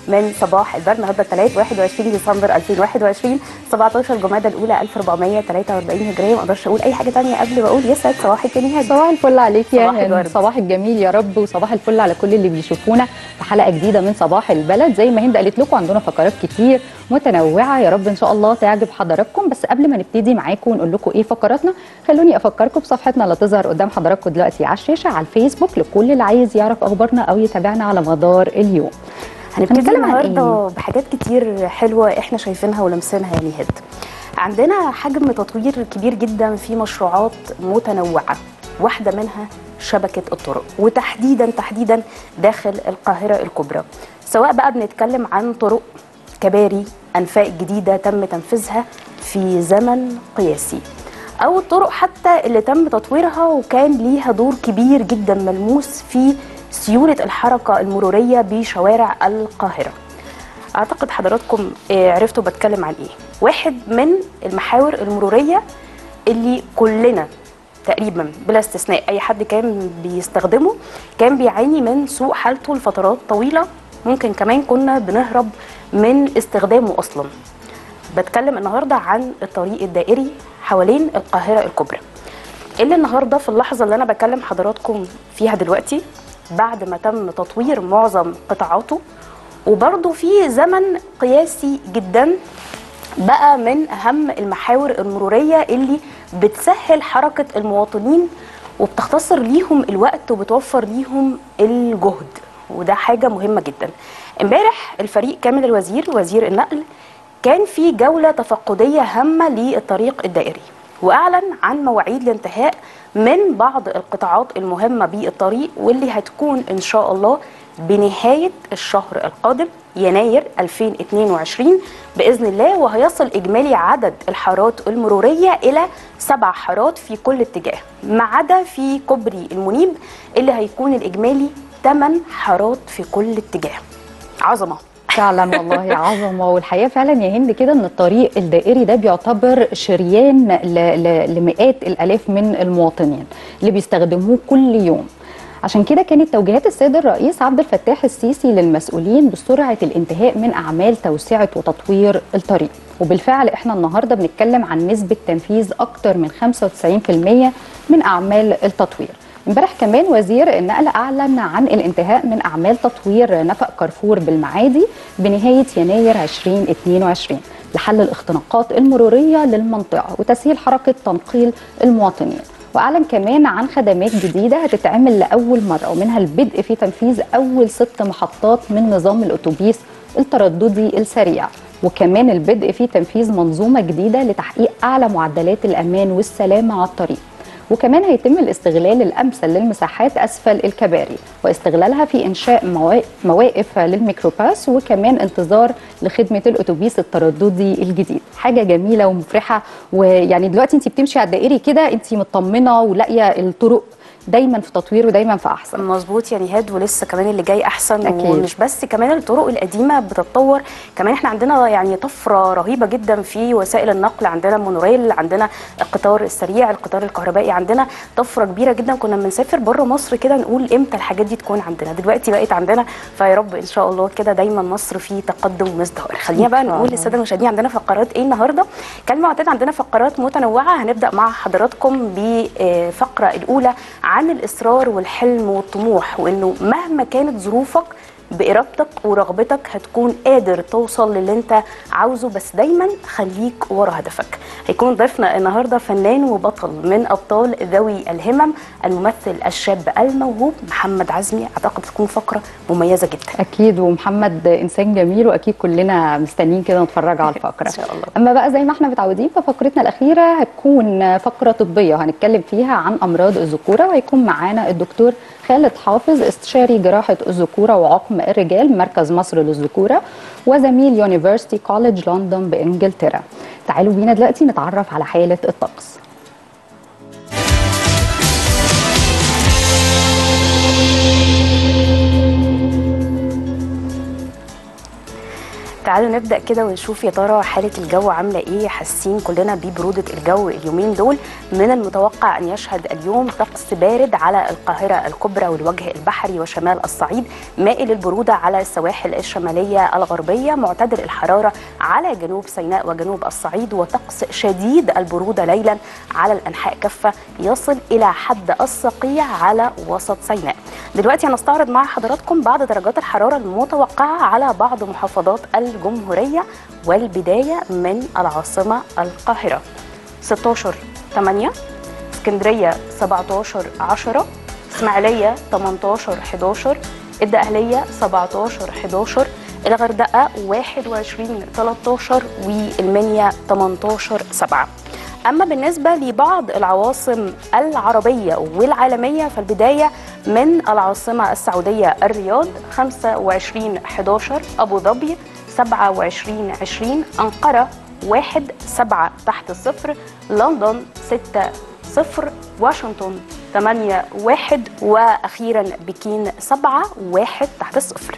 من صباح البرد النهارده الثلاث 21 ديسمبر 2021 17 جمادى الاولى 1443 هجريه ما اقدرش اقول اي حاجه ثانيه قبل ما اقول يسعد صباحك يا نهاد صباح الفل عليك يا صباح هند الورد. صباح الجميل يا رب وصباح الفل على كل اللي بيشوفونا في حلقه جديده من صباح البلد زي ما هند قالت لكم عندنا فقرات كتير متنوعه يا رب ان شاء الله تعجب حضراتكم بس قبل ما نبتدي معاكم ونقول لكم ايه فقراتنا خلوني افكركم بصفحتنا اللي تظهر قدام حضراتكم دلوقتي على الشاشه على الفيسبوك لكل اللي عايز يعرف اخبارنا او يتابعنا على مدار اليوم هنبتدي هنتكلم عن النهارده بحاجات كتير حلوه احنا شايفينها ولمسينها يا نهاد عندنا حجم تطوير كبير جدا في مشروعات متنوعه واحده منها شبكه الطرق وتحديدا تحديدا داخل القاهره الكبرى سواء بقى بنتكلم عن طرق كباري انفاق جديده تم تنفيذها في زمن قياسي او الطرق حتى اللي تم تطويرها وكان ليها دور كبير جدا ملموس في سيوله الحركه المروريه بشوارع القاهره اعتقد حضراتكم آه، عرفتوا بتكلم عن ايه واحد من المحاور المروريه اللي كلنا تقريبا بلا استثناء اي حد كان بيستخدمه كان بيعاني من سوء حالته لفترات طويله ممكن كمان كنا بنهرب من استخدامه اصلا بتكلم النهارده عن الطريق الدائري حوالين القاهره الكبرى اللي النهارده في اللحظه اللي انا بكلم حضراتكم فيها دلوقتي بعد ما تم تطوير معظم قطاعاته وبرضه في زمن قياسي جدا بقى من اهم المحاور المروريه اللي بتسهل حركه المواطنين وبتختصر ليهم الوقت وبتوفر ليهم الجهد وده حاجه مهمه جدا امبارح الفريق كامل الوزير وزير النقل كان في جوله تفقديه هامه للطريق الدائري واعلن عن مواعيد الانتهاء من بعض القطاعات المهمه بالطريق واللي هتكون ان شاء الله بنهايه الشهر القادم يناير 2022 باذن الله وهيصل اجمالي عدد الحارات المروريه الى سبع حارات في كل اتجاه ما عدا في كوبري المنيب اللي هيكون الاجمالي 8 حارات في كل اتجاه عظمه فعلا والله عظمه والحقيقه فعلا يا هند كده ان الطريق الدائري ده بيعتبر شريان ل- ل- لمئات الالاف من المواطنين اللي بيستخدموه كل يوم عشان كده كانت توجيهات السيد الرئيس عبد الفتاح السيسي للمسؤولين بسرعه الانتهاء من اعمال توسعه وتطوير الطريق وبالفعل احنا النهارده بنتكلم عن نسبه تنفيذ اكتر من 95% من اعمال التطوير امبارح كمان وزير النقل اعلن عن الانتهاء من اعمال تطوير نفق كارفور بالمعادي بنهايه يناير 2022 لحل الاختناقات المروريه للمنطقه وتسهيل حركه تنقيل المواطنين واعلن كمان عن خدمات جديده هتتعمل لاول مره ومنها البدء في تنفيذ اول ست محطات من نظام الاتوبيس الترددي السريع وكمان البدء في تنفيذ منظومه جديده لتحقيق اعلى معدلات الامان والسلامه على الطريق وكمان هيتم الاستغلال الامثل للمساحات اسفل الكباري واستغلالها في انشاء موا- مواقف للميكروباص وكمان انتظار لخدمه الاتوبيس الترددي الجديد حاجه جميله ومفرحه ويعني دلوقتي انت بتمشي على الدائري كده انت مطمنه ولاقيه الطرق دايما في تطوير ودايما في احسن مظبوط يا نهاد ولسه كمان اللي جاي احسن أكيد. ومش بس كمان الطرق القديمه بتتطور كمان احنا عندنا يعني طفره رهيبه جدا في وسائل النقل عندنا المونوريل عندنا القطار السريع القطار الكهربائي عندنا طفره كبيره جدا كنا بنسافر بره مصر كده نقول امتى الحاجات دي تكون عندنا دلوقتي بقت عندنا فيا رب ان شاء الله كده دايما مصر في تقدم وازدهار خلينا بقى إن شاء نقول الله. للساده المشاهدين عندنا فقرات ايه النهارده كالمعتاد عندنا فقرات متنوعه هنبدا مع حضراتكم بفقره الاولى عن الاصرار والحلم والطموح وانه مهما كانت ظروفك بارادتك ورغبتك هتكون قادر توصل للي انت عاوزه بس دايما خليك ورا هدفك هيكون ضيفنا النهارده فنان وبطل من ابطال ذوي الهمم الممثل الشاب الموهوب محمد عزمي اعتقد تكون فقره مميزه جدا اكيد ومحمد انسان جميل واكيد كلنا مستنيين كده نتفرج على الفقره إن شاء الله. اما بقى زي ما احنا متعودين ففقرتنا الاخيره هتكون فقره طبيه هنتكلم فيها عن امراض الذكوره وهيكون معانا الدكتور خالد حافظ استشاري جراحه الذكوره وعقم الرجال مركز مصر للذكوره وزميل يونيفرسيتي كوليدج لندن بانجلترا تعالوا بينا دلوقتي نتعرف على حاله الطقس تعالوا نبدا كده ونشوف يا ترى حاله الجو عامله ايه حاسين كلنا ببروده الجو اليومين دول من المتوقع ان يشهد اليوم طقس بارد على القاهره الكبرى والوجه البحري وشمال الصعيد مائل البروده على السواحل الشماليه الغربيه معتدل الحراره على جنوب سيناء وجنوب الصعيد وطقس شديد البروده ليلا على الانحاء كافه يصل الى حد الصقيع على وسط سيناء دلوقتي هنستعرض مع حضراتكم بعض درجات الحراره المتوقعه على بعض محافظات الجمهوريه والبدايه من العاصمه القاهره 16 8 اسكندريه 17 10 اسماعيليه 18 11 الدقهليه 17 11 الغردقه 21 13 والمنيا 18 7 أما بالنسبة لبعض العواصم العربية والعالمية فالبداية من العاصمة السعودية الرياض 25 11 أبو ظبي 27 20 أنقرة 1 7 تحت الصفر لندن 6 0 واشنطن 8 1 وأخيرا بكين 7 1 تحت الصفر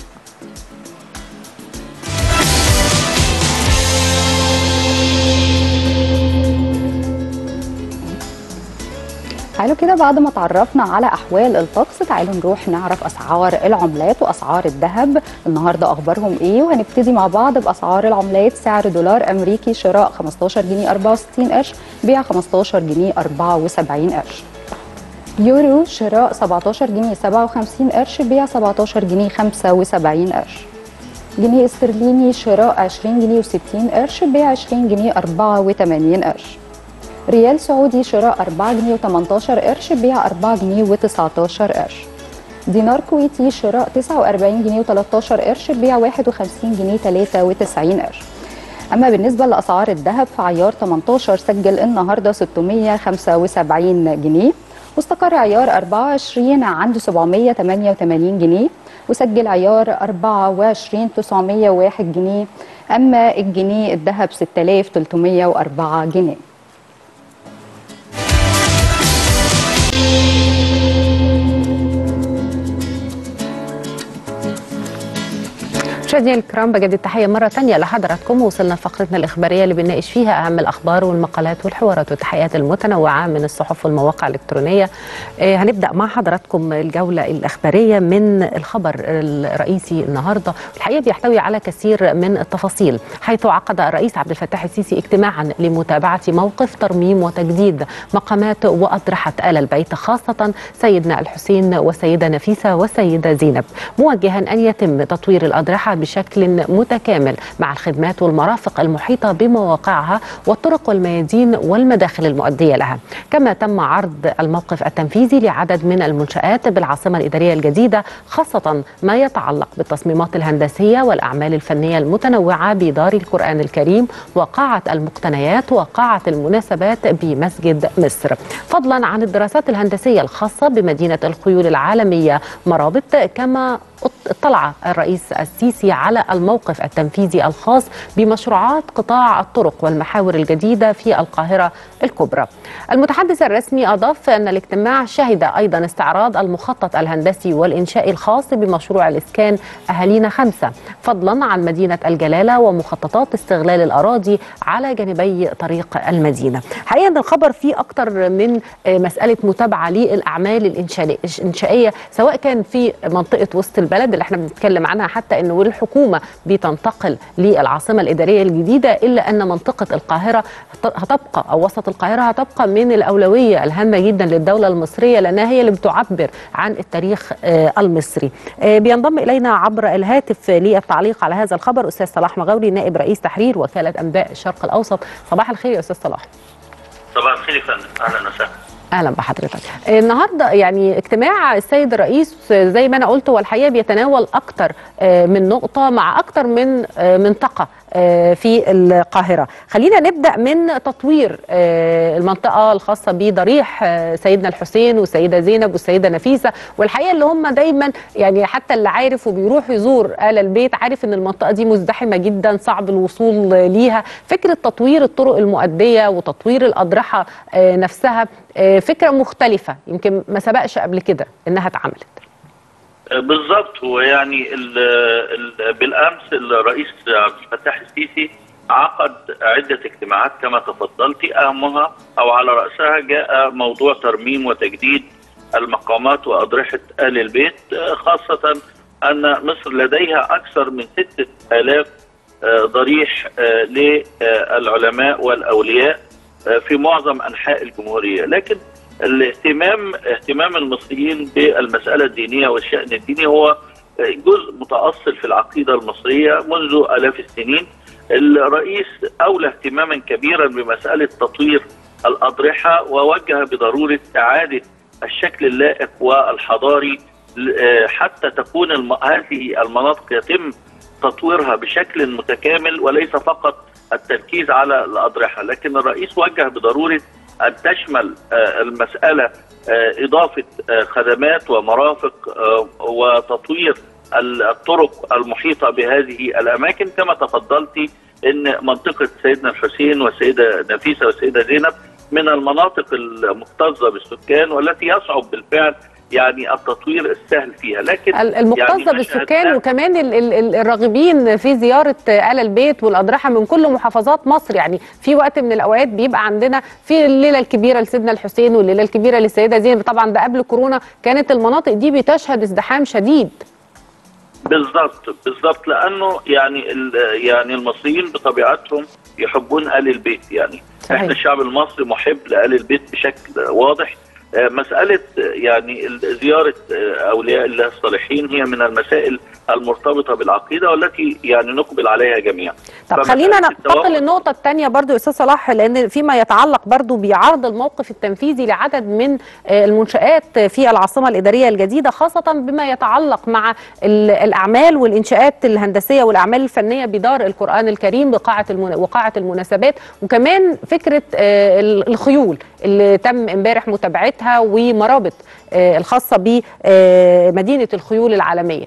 تعالوا كده بعد ما تعرفنا على احوال الطقس تعالوا نروح نعرف اسعار العملات واسعار الذهب النهارده اخبارهم ايه وهنبتدي مع بعض باسعار العملات سعر دولار امريكي شراء 15 جنيه 64 قرش بيع 15 جنيه 74 قرش يورو شراء 17 جنيه 57 قرش بيع 17 جنيه 75 قرش جنيه استرليني شراء 20 جنيه و60 قرش بيع 20 جنيه 84 قرش ريال سعودي شراء 4 جنيه و18 قرش بيع 4 جنيه و19 قرش دينار كويتي شراء 49 جنيه و13 قرش بيع 51 جنيه 93 قرش اما بالنسبه لاسعار الذهب فعيار 18 سجل النهارده 675 جنيه واستقر عيار 24 عند 788 جنيه وسجل عيار 24 901 جنيه اما الجنيه الذهب 6304 جنيه مشاهدينا الكرام بجد التحيه مره ثانيه لحضراتكم وصلنا لفقرتنا الاخباريه اللي بنناقش فيها اهم الاخبار والمقالات والحوارات والتحيات المتنوعه من الصحف والمواقع الالكترونيه آه هنبدا مع حضراتكم الجوله الاخباريه من الخبر الرئيسي النهارده الحقيقه بيحتوي على كثير من التفاصيل حيث عقد الرئيس عبد الفتاح السيسي اجتماعا لمتابعه موقف ترميم وتجديد مقامات واضرحه ال البيت خاصه سيدنا الحسين والسيده نفيسه والسيده زينب موجها ان يتم تطوير الاضرحه بشكل متكامل مع الخدمات والمرافق المحيطه بمواقعها والطرق والميادين والمداخل المؤديه لها، كما تم عرض الموقف التنفيذي لعدد من المنشات بالعاصمه الاداريه الجديده خاصه ما يتعلق بالتصميمات الهندسيه والاعمال الفنيه المتنوعه بدار القران الكريم وقاعه المقتنيات وقاعه المناسبات بمسجد مصر، فضلا عن الدراسات الهندسيه الخاصه بمدينه الخيول العالميه مرابط كما اطلع الرئيس السيسي على الموقف التنفيذي الخاص بمشروعات قطاع الطرق والمحاور الجديده في القاهره الكبرى. المتحدث الرسمي اضاف ان الاجتماع شهد ايضا استعراض المخطط الهندسي والانشائي الخاص بمشروع الاسكان اهالينا خمسه، فضلا عن مدينه الجلاله ومخططات استغلال الاراضي على جانبي طريق المدينه. حقيقه ان الخبر فيه اكثر من مساله متابعه للاعمال الانشائيه سواء كان في منطقه وسط البلد اللي احنا بنتكلم عنها حتى انه الحكومه بتنتقل للعاصمه الاداريه الجديده الا ان منطقه القاهره هتبقى او وسط القاهره هتبقى من الاولويه الهامه جدا للدوله المصريه لانها هي اللي بتعبر عن التاريخ المصري. بينضم الينا عبر الهاتف للتعليق على هذا الخبر استاذ صلاح مغاوري نائب رئيس تحرير وكاله انباء الشرق الاوسط. صباح الخير يا استاذ صلاح. صباح الخير يا فندم اهلا وسهلا. اهلا بحضرتك النهارده يعني اجتماع السيد الرئيس زي ما انا قلت هو الحقيقه بيتناول اكتر من نقطه مع اكتر من منطقه في القاهره خلينا نبدا من تطوير المنطقه الخاصه بضريح سيدنا الحسين والسيده زينب والسيده نفيسه والحقيقه اللي هم دايما يعني حتى اللي عارف وبيروح يزور ال البيت عارف ان المنطقه دي مزدحمه جدا صعب الوصول ليها فكره تطوير الطرق المؤديه وتطوير الاضرحه نفسها فكره مختلفه يمكن ما سبقش قبل كده انها اتعملت بالضبط هو يعني ال ال بالامس الرئيس عبد الفتاح السيسي عقد عده اجتماعات كما تفضلت اهمها او على راسها جاء موضوع ترميم وتجديد المقامات واضرحه ال البيت خاصه ان مصر لديها اكثر من 6000 ضريح للعلماء والاولياء في معظم انحاء الجمهوريه لكن الاهتمام اهتمام المصريين بالمساله الدينيه والشان الديني هو جزء متاصل في العقيده المصريه منذ الاف السنين الرئيس اولى اهتماما كبيرا بمساله تطوير الاضرحه ووجه بضروره اعاده الشكل اللائق والحضاري حتى تكون الم... هذه المناطق يتم تطويرها بشكل متكامل وليس فقط التركيز على الاضرحه لكن الرئيس وجه بضروره ان تشمل المساله اضافه خدمات ومرافق وتطوير الطرق المحيطه بهذه الاماكن كما تفضلت ان منطقه سيدنا الحسين والسيده نفيسه والسيده زينب من المناطق المكتظه بالسكان والتي يصعب بالفعل يعني التطوير السهل فيها لكن المكتظه يعني بالسكان وكمان ال ال الراغبين في زياره ال البيت والاضرحه من كل محافظات مصر يعني في وقت من الاوقات بيبقى عندنا في الليله الكبيره لسيدنا الحسين والليله الكبيره للسيده زينب طبعا ده قبل كورونا كانت المناطق دي بتشهد ازدحام شديد بالضبط بالضبط لانه يعني يعني المصريين بطبيعتهم يحبون ال البيت يعني صحيح. احنا الشعب المصري محب لال البيت بشكل واضح مسألة يعني زيارة أولياء الله الصالحين هي من المسائل المرتبطة بالعقيدة والتي يعني نقبل عليها جميعا طب خلينا ننتقل للنقطة الثانية برضو أستاذ صلاح لأن فيما يتعلق برضو بعرض الموقف التنفيذي لعدد من المنشآت في العاصمة الإدارية الجديدة خاصة بما يتعلق مع الأعمال والإنشاءات الهندسية والأعمال الفنية بدار القرآن الكريم بقاعة المن... وقاعة المناسبات وكمان فكرة الخيول اللي تم امبارح متابعتها ومرابط الخاصة بمدينة الخيول العالمية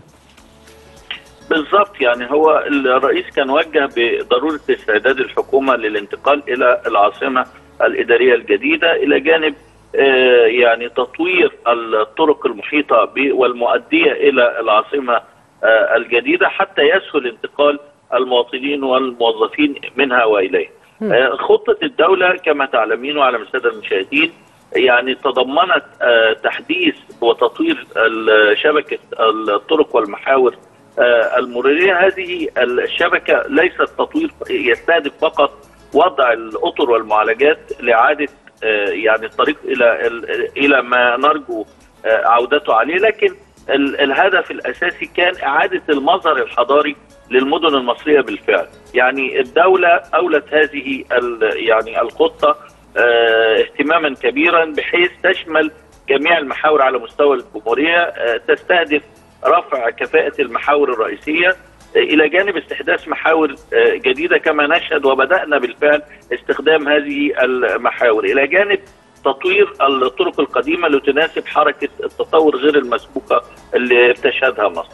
بالضبط يعني هو الرئيس كان وجه بضروره استعداد الحكومه للانتقال الى العاصمه الاداريه الجديده الى جانب يعني تطوير الطرق المحيطه والمؤديه الى العاصمه الجديده حتى يسهل انتقال المواطنين والموظفين منها واليه. خطه الدوله كما تعلمين وعلى الساده المشاهدين يعني تضمنت تحديث وتطوير شبكه الطرق والمحاور المرورية هذه الشبكة ليست تطوير يستهدف فقط وضع الأطر والمعالجات لإعادة يعني الطريق إلى إلى ما نرجو عودته عليه لكن الهدف الأساسي كان إعادة المظهر الحضاري للمدن المصرية بالفعل يعني الدولة أولت هذه يعني الخطة اهتماما كبيرا بحيث تشمل جميع المحاور على مستوى الجمهورية تستهدف رفع كفاءة المحاور الرئيسية إلى جانب استحداث محاور جديدة كما نشهد وبدأنا بالفعل استخدام هذه المحاور إلى جانب تطوير الطرق القديمة لتناسب حركة التطور غير المسبوقة اللي بتشهدها مصر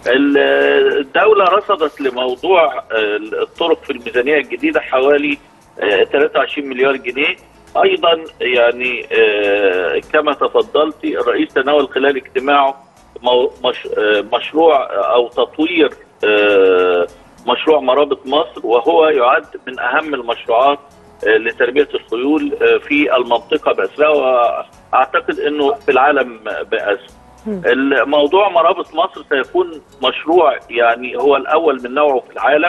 الدولة رصدت لموضوع الطرق في الميزانية الجديدة حوالي 23 مليار جنيه أيضا يعني كما تفضلت الرئيس تناول خلال اجتماعه مش مشروع او تطوير مشروع مرابط مصر وهو يعد من اهم المشروعات لتربيه الخيول في المنطقه باسرها واعتقد انه في العالم باسره. الموضوع مرابط مصر سيكون مشروع يعني هو الاول من نوعه في العالم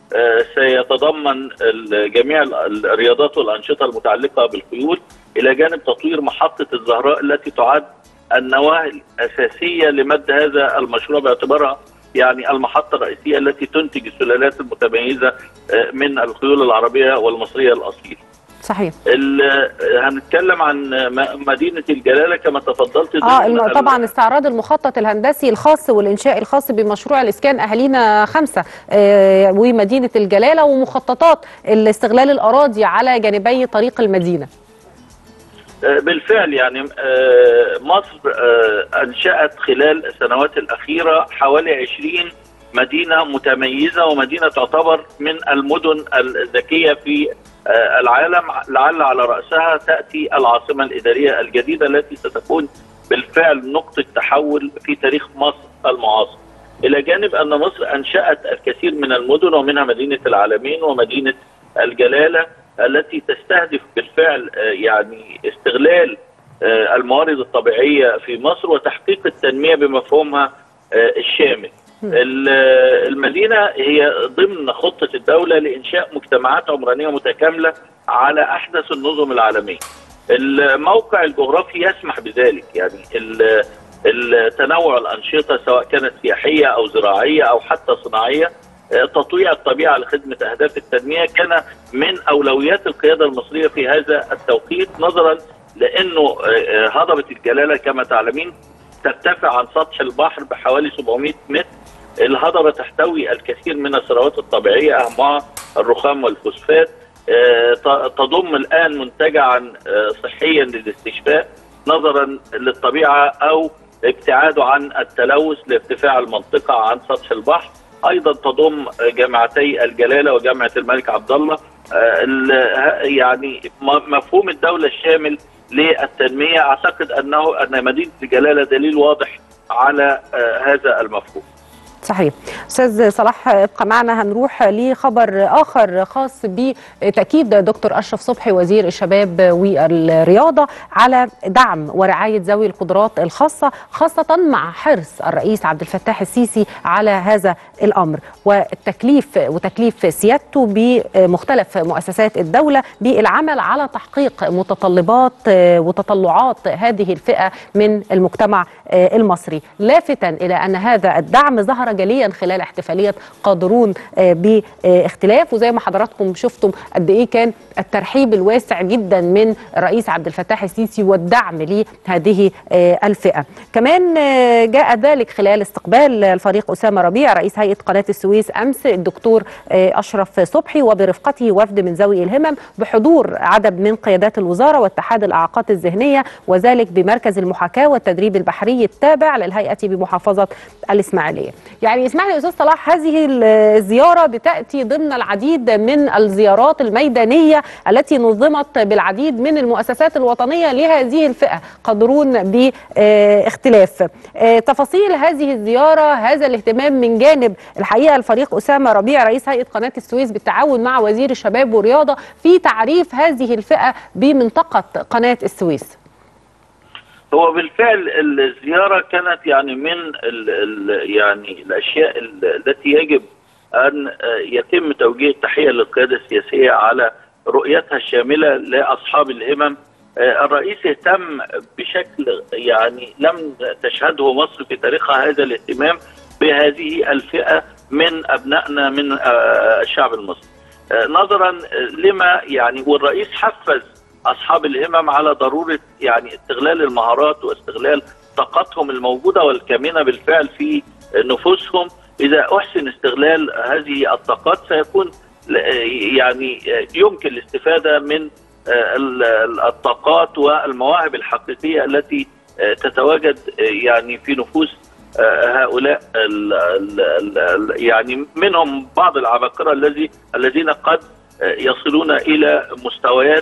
سيتضمن جميع الرياضات والانشطه المتعلقه بالخيول الى جانب تطوير محطه الزهراء التي تعد النواه الأساسية لمد هذا المشروع باعتبارها يعني المحطة الرئيسية التي تنتج السلالات المتميزة من الخيول العربية والمصرية الأصيلة صحيح هنتكلم عن مدينة الجلالة كما تفضلت اه طبعا استعراض المخطط الهندسي الخاص والإنشاء الخاص بمشروع الإسكان أهالينا خمسة آه ومدينة الجلالة ومخططات الاستغلال الأراضي على جانبي طريق المدينة بالفعل يعني مصر انشات خلال السنوات الاخيره حوالي 20 مدينه متميزه ومدينه تعتبر من المدن الذكيه في العالم لعل على راسها تاتي العاصمه الاداريه الجديده التي ستكون بالفعل نقطه تحول في تاريخ مصر المعاصر الى جانب ان مصر انشات الكثير من المدن ومنها مدينه العالمين ومدينه الجلاله التي تستهدف بالفعل آه، يعني استغلال آه، الموارد الطبيعيه في مصر وتحقيق التنميه بمفهومها آه، الشامل. ال- المدينه هي ضمن خطه الدوله لانشاء مجتمعات عمرانيه متكامله على احدث النظم العالميه. الموقع الجغرافي يسمح بذلك يعني ال- التنوع الانشطه سواء كانت سياحيه او زراعيه او حتى صناعيه آه، تطويع الطبيعه لخدمه اهداف التنميه كان من اولويات القياده المصريه في هذا التوقيت نظرا لانه آه، آه، هضبه الجلاله كما تعلمين ترتفع عن سطح البحر بحوالي 700 متر الهضبه تحتوي الكثير من الثروات الطبيعيه اهمها الرخام والفوسفات آه، ت- تضم الان منتجعا آه، صحيا للاستشفاء نظرا للطبيعه او ابتعاده عن التلوث لارتفاع المنطقه عن سطح البحر ايضا تضم جامعتي الجلاله وجامعه الملك عبد الله آه، ال- ه- يعني م- مفهوم الدوله الشامل للتنميه اعتقد انه ان مدينه الجلاله دليل واضح على آه، هذا المفهوم صحيح استاذ صلاح ابقى معنا هنروح لخبر اخر خاص بتاكيد دكتور اشرف صبحي وزير الشباب والرياضه على دعم ورعايه ذوي القدرات الخاصه خاصه مع حرص الرئيس عبد الفتاح السيسي على هذا الامر والتكليف وتكليف سيادته بمختلف مؤسسات الدوله بالعمل على تحقيق متطلبات وتطلعات هذه الفئه من المجتمع المصري لافتا الى ان هذا الدعم ظهر جليا خلال احتفاليه قادرون باختلاف وزي ما حضراتكم شفتم قد ايه كان الترحيب الواسع جدا من الرئيس عبد الفتاح السيسي والدعم لهذه الفئه كمان جاء ذلك خلال استقبال الفريق اسامه ربيع رئيس هيئه قناه السويس امس الدكتور اشرف صبحي وبرفقته وفد من ذوي الهمم بحضور عدد من قيادات الوزاره واتحاد الاعاقات الذهنيه وذلك بمركز المحاكاه والتدريب البحري التابع للهيئه بمحافظه الاسماعيليه. يعني اسمح لي استاذ صلاح هذه الزياره بتاتي ضمن العديد من الزيارات الميدانيه التي نظمت بالعديد من المؤسسات الوطنيه لهذه الفئه قادرون باختلاف. تفاصيل هذه الزياره هذا الاهتمام من جانب الحقيقه الفريق اسامه ربيع رئيس هيئه قناه السويس بالتعاون مع وزير الشباب والرياضه في تعريف هذه الفئه بمنطقه قناه السويس. هو بالفعل الزيارة كانت يعني من ال ال يعني الأشياء التي يجب أن يتم توجيه التحية للقيادة السياسية على رؤيتها الشاملة لأصحاب الهمم الرئيس اهتم بشكل يعني لم تشهده مصر في تاريخها هذا الاهتمام بهذه الفئة من أبنائنا من الشعب المصري نظرا لما يعني والرئيس حفز اصحاب الهمم على ضروره يعني استغلال المهارات واستغلال طاقتهم الموجوده والكامنه بالفعل في نفوسهم اذا احسن استغلال هذه الطاقات سيكون يعني يمكن الاستفاده من الطاقات والمواهب الحقيقيه التي تتواجد يعني في نفوس هؤلاء ال ال ال يعني منهم بعض العباقره الذي الذين قد يصلون الى مستويات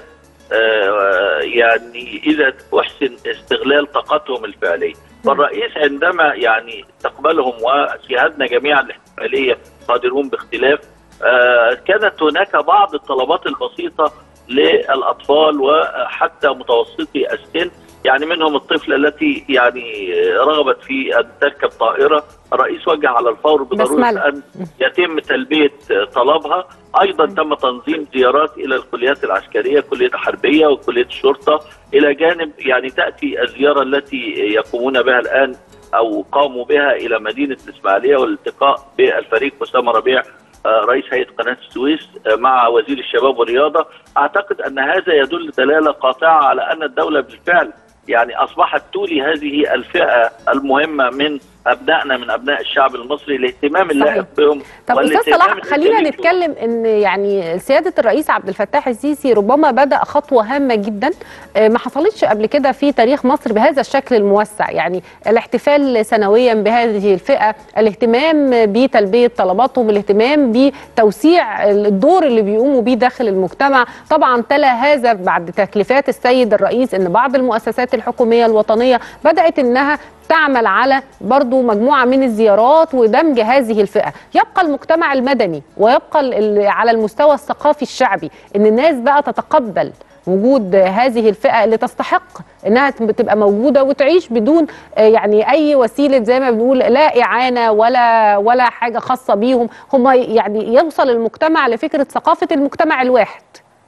يعني اذا احسن استغلال طاقتهم الفعليه فالرئيس عندما يعني استقبلهم وشاهدنا جميعا الاحتفاليه قادرون باختلاف كانت هناك بعض الطلبات البسيطه للاطفال وحتى متوسطي السن يعني منهم الطفله التي يعني رغبت في ان تركب طائره الرئيس وجه على الفور بضروره ان يتم تلبيه طلبها ايضا تم تنظيم زيارات الى الكليات العسكريه كليه الحربيه وكليه الشرطه الى جانب يعني تاتي الزياره التي يقومون بها الان او قاموا بها الى مدينه الاسماعيليه والالتقاء بالفريق اسامه ربيع رئيس هيئه قناه السويس مع وزير الشباب والرياضه اعتقد ان هذا يدل دلاله قاطعه على ان الدوله بالفعل يعني اصبحت تولي هذه الفئه المهمه من ابنائنا من ابناء الشعب المصري الاهتمام اللائق بهم طب استاذ صلاح خلينا نتكلم ان يعني سياده الرئيس عبد الفتاح السيسي ربما بدا خطوه هامه جدا ما حصلتش قبل كده في تاريخ مصر بهذا الشكل الموسع يعني الاحتفال سنويا بهذه الفئه الاهتمام بتلبيه طلباتهم الاهتمام بتوسيع الدور اللي بيقوموا بيه داخل المجتمع طبعا تلا هذا بعد تكليفات السيد الرئيس ان بعض المؤسسات الحكوميه الوطنيه بدات انها تعمل على برضو مجموعة من الزيارات ودمج هذه الفئة يبقى المجتمع المدني ويبقى ال- ال- على المستوى الثقافي الشعبي ان الناس بقى تتقبل وجود هذه الفئة اللي تستحق انها تبقى موجودة وتعيش بدون آه، يعني اي وسيلة زي ما بنقول لا اعانة ولا ولا حاجة خاصة بيهم هم يعني يوصل المجتمع لفكرة ثقافة المجتمع الواحد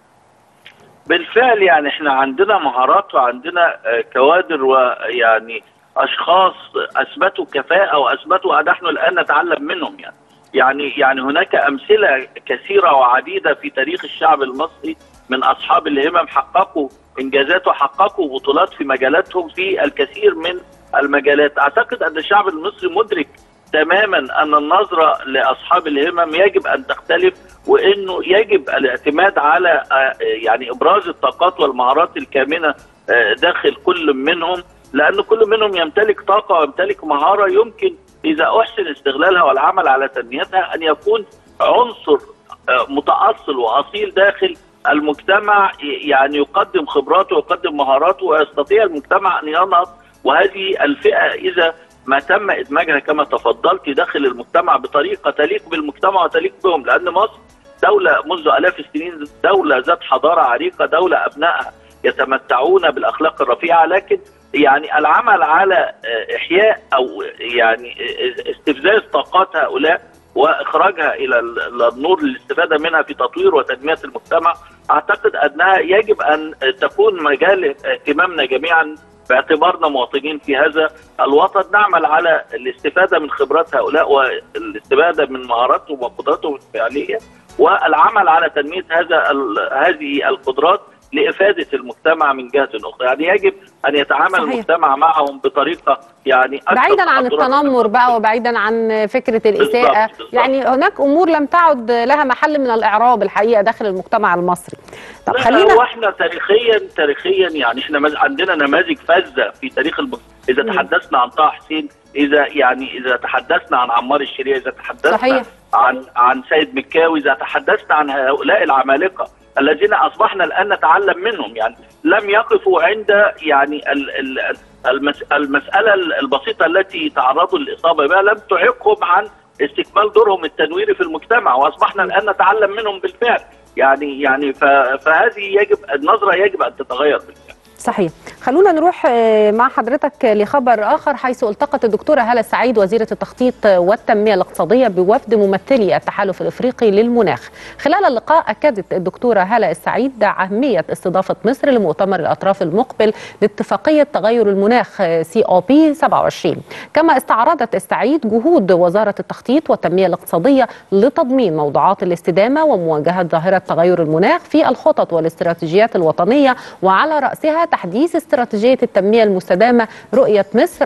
بالفعل يعني احنا عندنا مهارات وعندنا آه، كوادر ويعني اشخاص اثبتوا كفاءه واثبتوا نحن الان نتعلم منهم يعني يعني يعني هناك امثله كثيره وعديده في تاريخ الشعب المصري من اصحاب الهمم حققوا انجازات وحققوا بطولات في مجالاتهم في الكثير من المجالات اعتقد ان الشعب المصري مدرك تماما ان النظره لاصحاب الهمم يجب ان تختلف وانه يجب الاعتماد على آه، يعني ابراز الطاقات والمهارات الكامنه آه، داخل كل منهم لان كل منهم يمتلك طاقه ويمتلك مهاره يمكن اذا احسن استغلالها والعمل على تنميتها ان يكون عنصر آه، متاصل واصيل داخل المجتمع ي- يعني يقدم خبراته ويقدم مهاراته ويستطيع المجتمع ان ينهض وهذه الفئه اذا ما تم ادماجها كما تفضلت داخل المجتمع بطريقه تليق بالمجتمع وتليق بهم لان مصر دوله منذ الاف السنين دوله ذات حضاره عريقه دوله ابنائها يتمتعون بالاخلاق الرفيعه لكن يعني العمل على آه، احياء او يعني آه، استفزاز طاقات هؤلاء واخراجها الى ال- إلى النور للاستفاده منها في تطوير وتنميه المجتمع اعتقد انها يجب ان تكون مجال اهتمامنا جميعا باعتبارنا مواطنين في هذا الوطن نعمل على الاستفاده من خبرات هؤلاء والاستفاده من مهاراتهم وقدراتهم الفعليه والعمل على تنميه هذا ال- هذه القدرات لافاده المجتمع من جهه اخرى، يعني يجب ان يتعامل صحيح. المجتمع معهم بطريقه يعني أكثر بعيدا عن تحضراً. التنمر بقى وبعيدا عن فكره الاساءه بالضبط، بالضبط. يعني هناك امور لم تعد لها محل من الاعراب الحقيقه داخل المجتمع المصري طب لا، خلينا هو احنا تاريخيا تاريخيا يعني احنا مز- عندنا نماذج فذه في تاريخ الم... اذا مم. تحدثنا عن طه حسين اذا يعني اذا تحدثنا عن عمار الشريعي اذا تحدثنا صحيح. عن عن سيد مكاوي اذا تحدثنا عن هؤلاء العمالقه الذين اصبحنا الان نتعلم منهم يعني لم يقفوا عند يعني ال ال المس المساله البسيطه التي تعرضوا للاصابه بها لم تعيقهم عن استكمال دورهم التنويري في المجتمع واصبحنا الان نتعلم منهم بالفعل يعني يعني ف- فهذه يجب النظره يجب ان تتغير بالفعل صحيح خلونا نروح آه، مع حضرتك لخبر آخر حيث التقت الدكتورة هالة سعيد وزيرة التخطيط والتنمية الاقتصادية بوفد ممثلي التحالف الإفريقي للمناخ خلال اللقاء أكدت الدكتورة هالة السعيد أهمية استضافة مصر لمؤتمر الأطراف المقبل لاتفاقية تغير المناخ سي او بي 27 كما استعرضت السعيد جهود وزارة التخطيط والتنمية الاقتصادية لتضمين موضوعات الاستدامة ومواجهة ظاهرة تغير المناخ في الخطط والاستراتيجيات الوطنية وعلى رأسها تحديث استراتيجية التنمية المستدامة رؤية مصر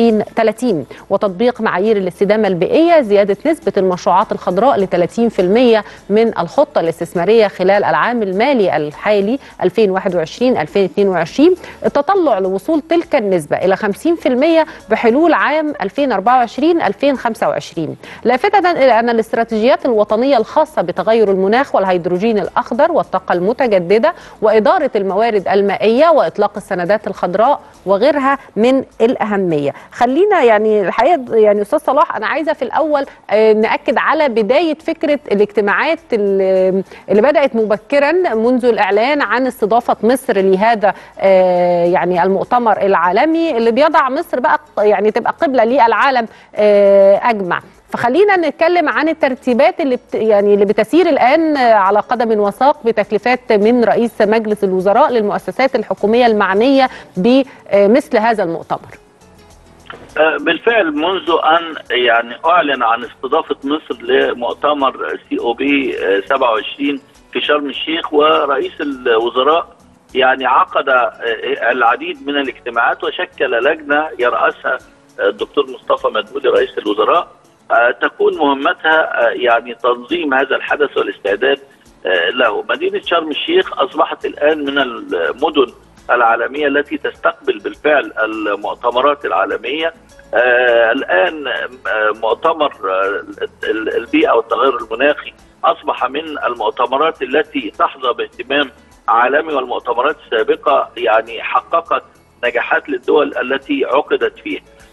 2030 وتطبيق معايير الاستدامة البيئية زيادة نسبة المشروعات الخضراء ل 30% من الخطة الاستثمارية خلال العام المالي الحالي 2021-2022 التطلع لوصول تلك النسبة إلى 50% بحلول عام 2024-2025 لافتة إلى أن الاستراتيجيات الوطنية الخاصة بتغير المناخ والهيدروجين الأخضر والطاقة المتجددة وإدارة الموارد المائية وإطلاق السندات الخضراء وغيرها من الأهمية خلينا يعني الحقيقة يعني أستاذ صلاح أنا عايزة في الأول آه، نأكد على بداية فكرة الاجتماعات اللي اللي بدأت مبكرا منذ الإعلان عن استضافة مصر لهذا آه، يعني المؤتمر العالمي اللي بيضع مصر بقى يعني تبقى قبلة للعالم آه، أجمع فخلينا نتكلم عن الترتيبات اللي بت يعني اللي بتسير الان على قدم وساق بتكليفات من رئيس مجلس الوزراء للمؤسسات الحكوميه المعنيه بمثل هذا المؤتمر. آه، بالفعل منذ ان يعني اعلن عن استضافه مصر لمؤتمر سي او بي 27 في شرم الشيخ ورئيس الوزراء يعني عقد آه، العديد من الاجتماعات وشكل لجنه يرأسها الدكتور مصطفى مدبولي رئيس الوزراء آه، تكون مهمتها آه، يعني تنظيم هذا الحدث والاستعداد آه، له مدينه شرم الشيخ اصبحت الان من المدن العالمية التي تستقبل بالفعل المؤتمرات العالمية آه الآن آه مؤتمر آه ال- البيئة والتغير المناخي أصبح من المؤتمرات التي تحظى باهتمام عالمي والمؤتمرات السابقة يعني حققت نجاحات للدول التي عقدت فيه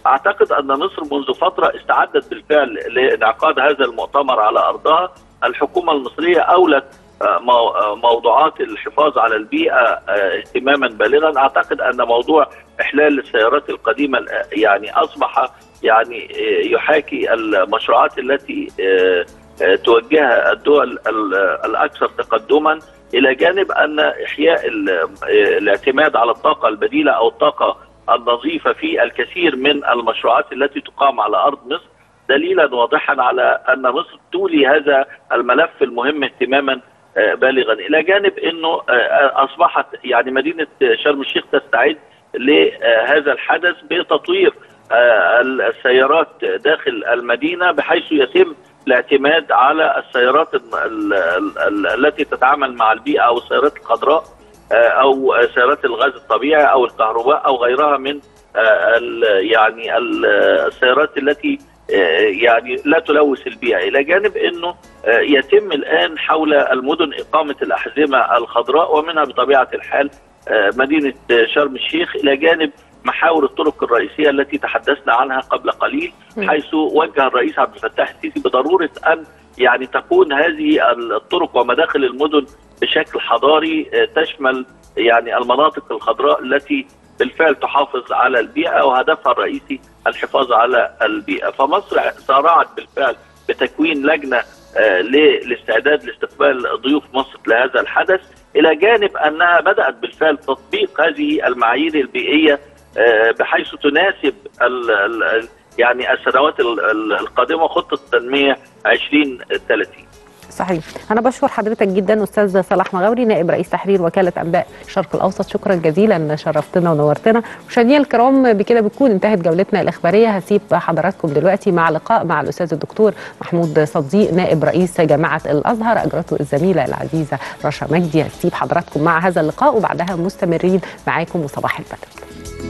اعتقد ان مصر منذ فتره استعدت بالفعل لانعقاد هذا المؤتمر على ارضها الحكومه المصريه اولت آه، مو- آه، موضوعات الحفاظ على البيئه آه، اهتماما بالغا اعتقد ان موضوع احلال السيارات القديمه آه، يعني اصبح يعني آه، يحاكي المشروعات التي آه، آه، توجهها الدول ال- الاكثر تقدما الى جانب ان احياء ال- آه، الاعتماد على الطاقه البديله او الطاقه النظيفه في الكثير من المشروعات التي تقام على ارض مصر دليلا واضحا على ان مصر تولي هذا الملف المهم اهتماما آه، بالغا الى جانب انه آه، اصبحت يعني مدينه شرم الشيخ تستعد لهذا الحدث بتطوير آه، السيارات داخل المدينه بحيث يتم الاعتماد على السيارات ال- ال- ال- التي تتعامل مع البيئه او السيارات الخضراء آه، او سيارات الغاز الطبيعي او الكهرباء او غيرها من آه، ال- يعني ال- السيارات التي آه، يعني لا تلوث البيئه الى جانب انه آه، يتم الان حول المدن اقامه الاحزمه الخضراء ومنها بطبيعه الحال آه، مدينه شرم الشيخ الى جانب محاور الطرق الرئيسيه التي تحدثنا عنها قبل قليل م. حيث وجه الرئيس عبد الفتاح السيسي بضروره ان يعني تكون هذه الطرق ومداخل المدن بشكل حضاري آه، تشمل يعني المناطق الخضراء التي بالفعل تحافظ على البيئه وهدفها الرئيسي الحفاظ على البيئه، فمصر سارعت بالفعل بتكوين لجنه آه، للاستعداد لاستقبال ضيوف مصر لهذا الحدث، الى جانب انها بدات بالفعل تطبيق هذه المعايير البيئيه آه، بحيث تناسب ال ال يعني السنوات ال- ال- القادمه خطه التنميه 2030 صحيح انا بشكر حضرتك جدا استاذ صلاح مغاوري نائب رئيس تحرير وكاله انباء الشرق الاوسط شكرا جزيلا شرفتنا ونورتنا مشاهدينا الكرام بكده بتكون انتهت جولتنا الاخباريه هسيب حضراتكم دلوقتي مع لقاء مع الاستاذ الدكتور محمود صديق نائب رئيس جامعه الازهر اجرته الزميله العزيزه رشا مجدي هسيب حضراتكم مع هذا اللقاء وبعدها مستمرين معاكم وصباح البدر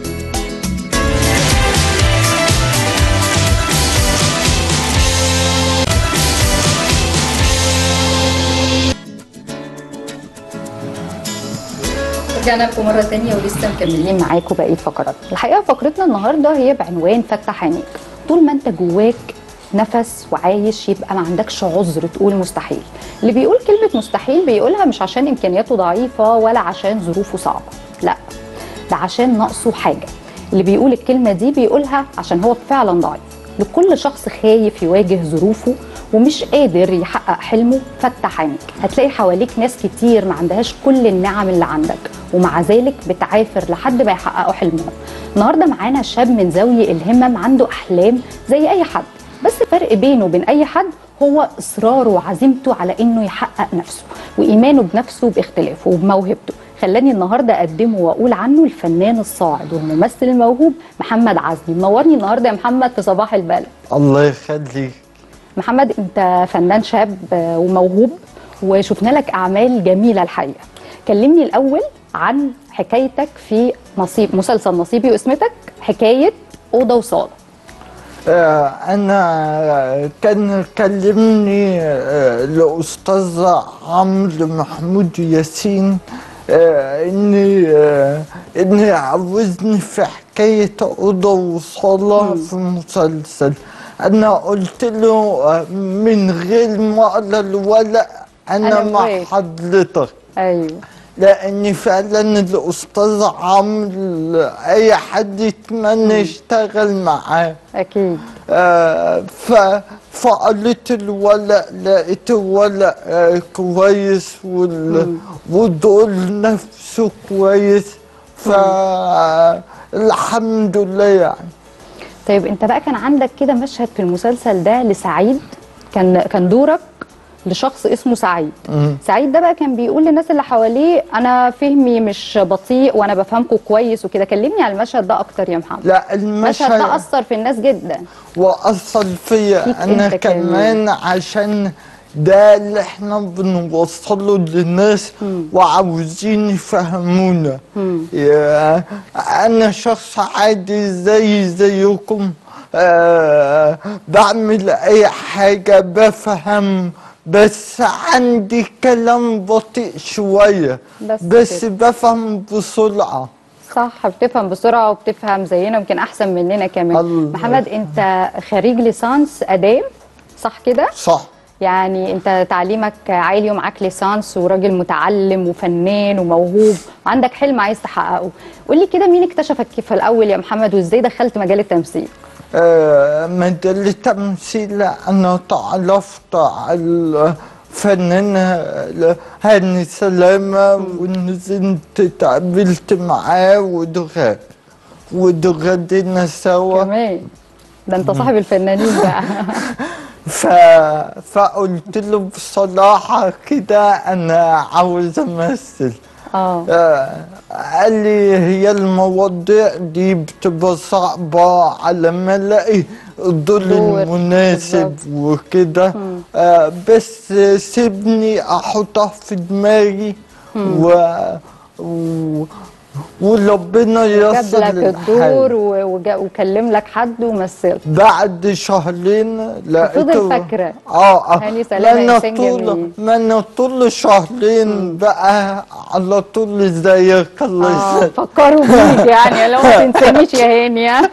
رجعنا لكم مرة تانية ولسه مكملين معاكم بقية فقرات الحقيقة فقرتنا النهاردة هي بعنوان فتح عينيك طول ما انت جواك نفس وعايش يبقى ما عندكش عذر تقول مستحيل اللي بيقول كلمة مستحيل بيقولها مش عشان إمكانياته ضعيفة ولا عشان ظروفه صعبة لا ده عشان ناقصه حاجة اللي بيقول الكلمة دي بيقولها عشان هو فعلا ضعيف لكل شخص خايف يواجه ظروفه ومش قادر يحقق حلمه فتح عينك هتلاقي حواليك ناس كتير ما عندهاش كل النعم اللي عندك ومع ذلك بتعافر لحد ما يحققوا حلمهم النهارده معانا شاب من ذوي الهمم عنده احلام زي اي حد بس الفرق بينه وبين اي حد هو اصراره وعزيمته على انه يحقق نفسه وايمانه بنفسه باختلافه وبموهبته خلاني النهارده اقدمه واقول عنه الفنان الصاعد والممثل الموهوب محمد عزمي منورني النهارده يا محمد في صباح البلد الله يخليك محمد انت فنان شاب آه، وموهوب وشفنا لك اعمال جميله الحقيقه كلمني الاول عن حكايتك في نصيب مسلسل نصيبي واسمتك حكايه اوضه وصاله آه، أنا كان كلمني آه، الأستاذ عمرو محمود ياسين آه، إني آه، إني عاوزني في حكاية أوضة وصالة في مسلسل أنا قلت له آه، من غير ما أقرا الورق أنا, أنا مع موافق. حضرتك ايوه لان فعلا الاستاذ عمرو اي حد يتمنى يشتغل معاه اكيد آه ف فقريت الورق لقيت الورق آه كويس وال... والدول نفسه كويس فالحمد لله يعني طيب انت بقى كان عندك كده مشهد في المسلسل ده لسعيد كان كان دورك لشخص اسمه سعيد مم. سعيد ده بقى كان بيقول للناس اللي حواليه انا فهمي مش بطيء وانا بفهمكم كويس وكده كلمني على المشهد ده اكتر يا محمد لا المشهد ده المشهد اثر في الناس جدا واثر فيا فيك انا أنت كمان. كمان عشان ده اللي احنا بنوصله للناس وعاوزين يفهمونا يا- انا شخص عادي زي زيكم آه بعمل اي حاجة بفهم بس عندي كلام بطيء شوية بس بس كده. بفهم بسرعة صح بتفهم بسرعه وبتفهم زينا يمكن احسن مننا كمان الله. محمد انت خريج ليسانس اداب صح كده صح يعني انت تعليمك عالي ومعاك ليسانس وراجل متعلم وفنان وموهوب وعندك حلم عايز تحققه قول لي كده مين اكتشفك في الاول يا محمد وازاي دخلت مجال التمثيل آه، مجال التمثيل أنا تعرفت على الفنان هاني سلامة ونزلت اتقابلت معاه ودغاد ودغدينا سوا كمان ده انت صاحب الفنانين بقى ف... فقلت له بصراحة كده أنا عاوز أمثل اه آه، قال لي هي المواضيع دي بتبقى صعبة على ما الاقي الدور دور، المناسب بالظبط. وكده آه، بس سيبني احطها في دماغي و... و... وربنا جاب ييسر لك الدور الحال و- وجا- وكلم لك حد ومثلت بعد شهرين لقيته فضل فاكرة. اه اه هاني سلامة ما أنا إنسان طول جميل. ما انا طول شهرين بقى على طول ازيك الله اه يسلمك فكروا بيك يعني لو ما تنسانيش يا هاني ها.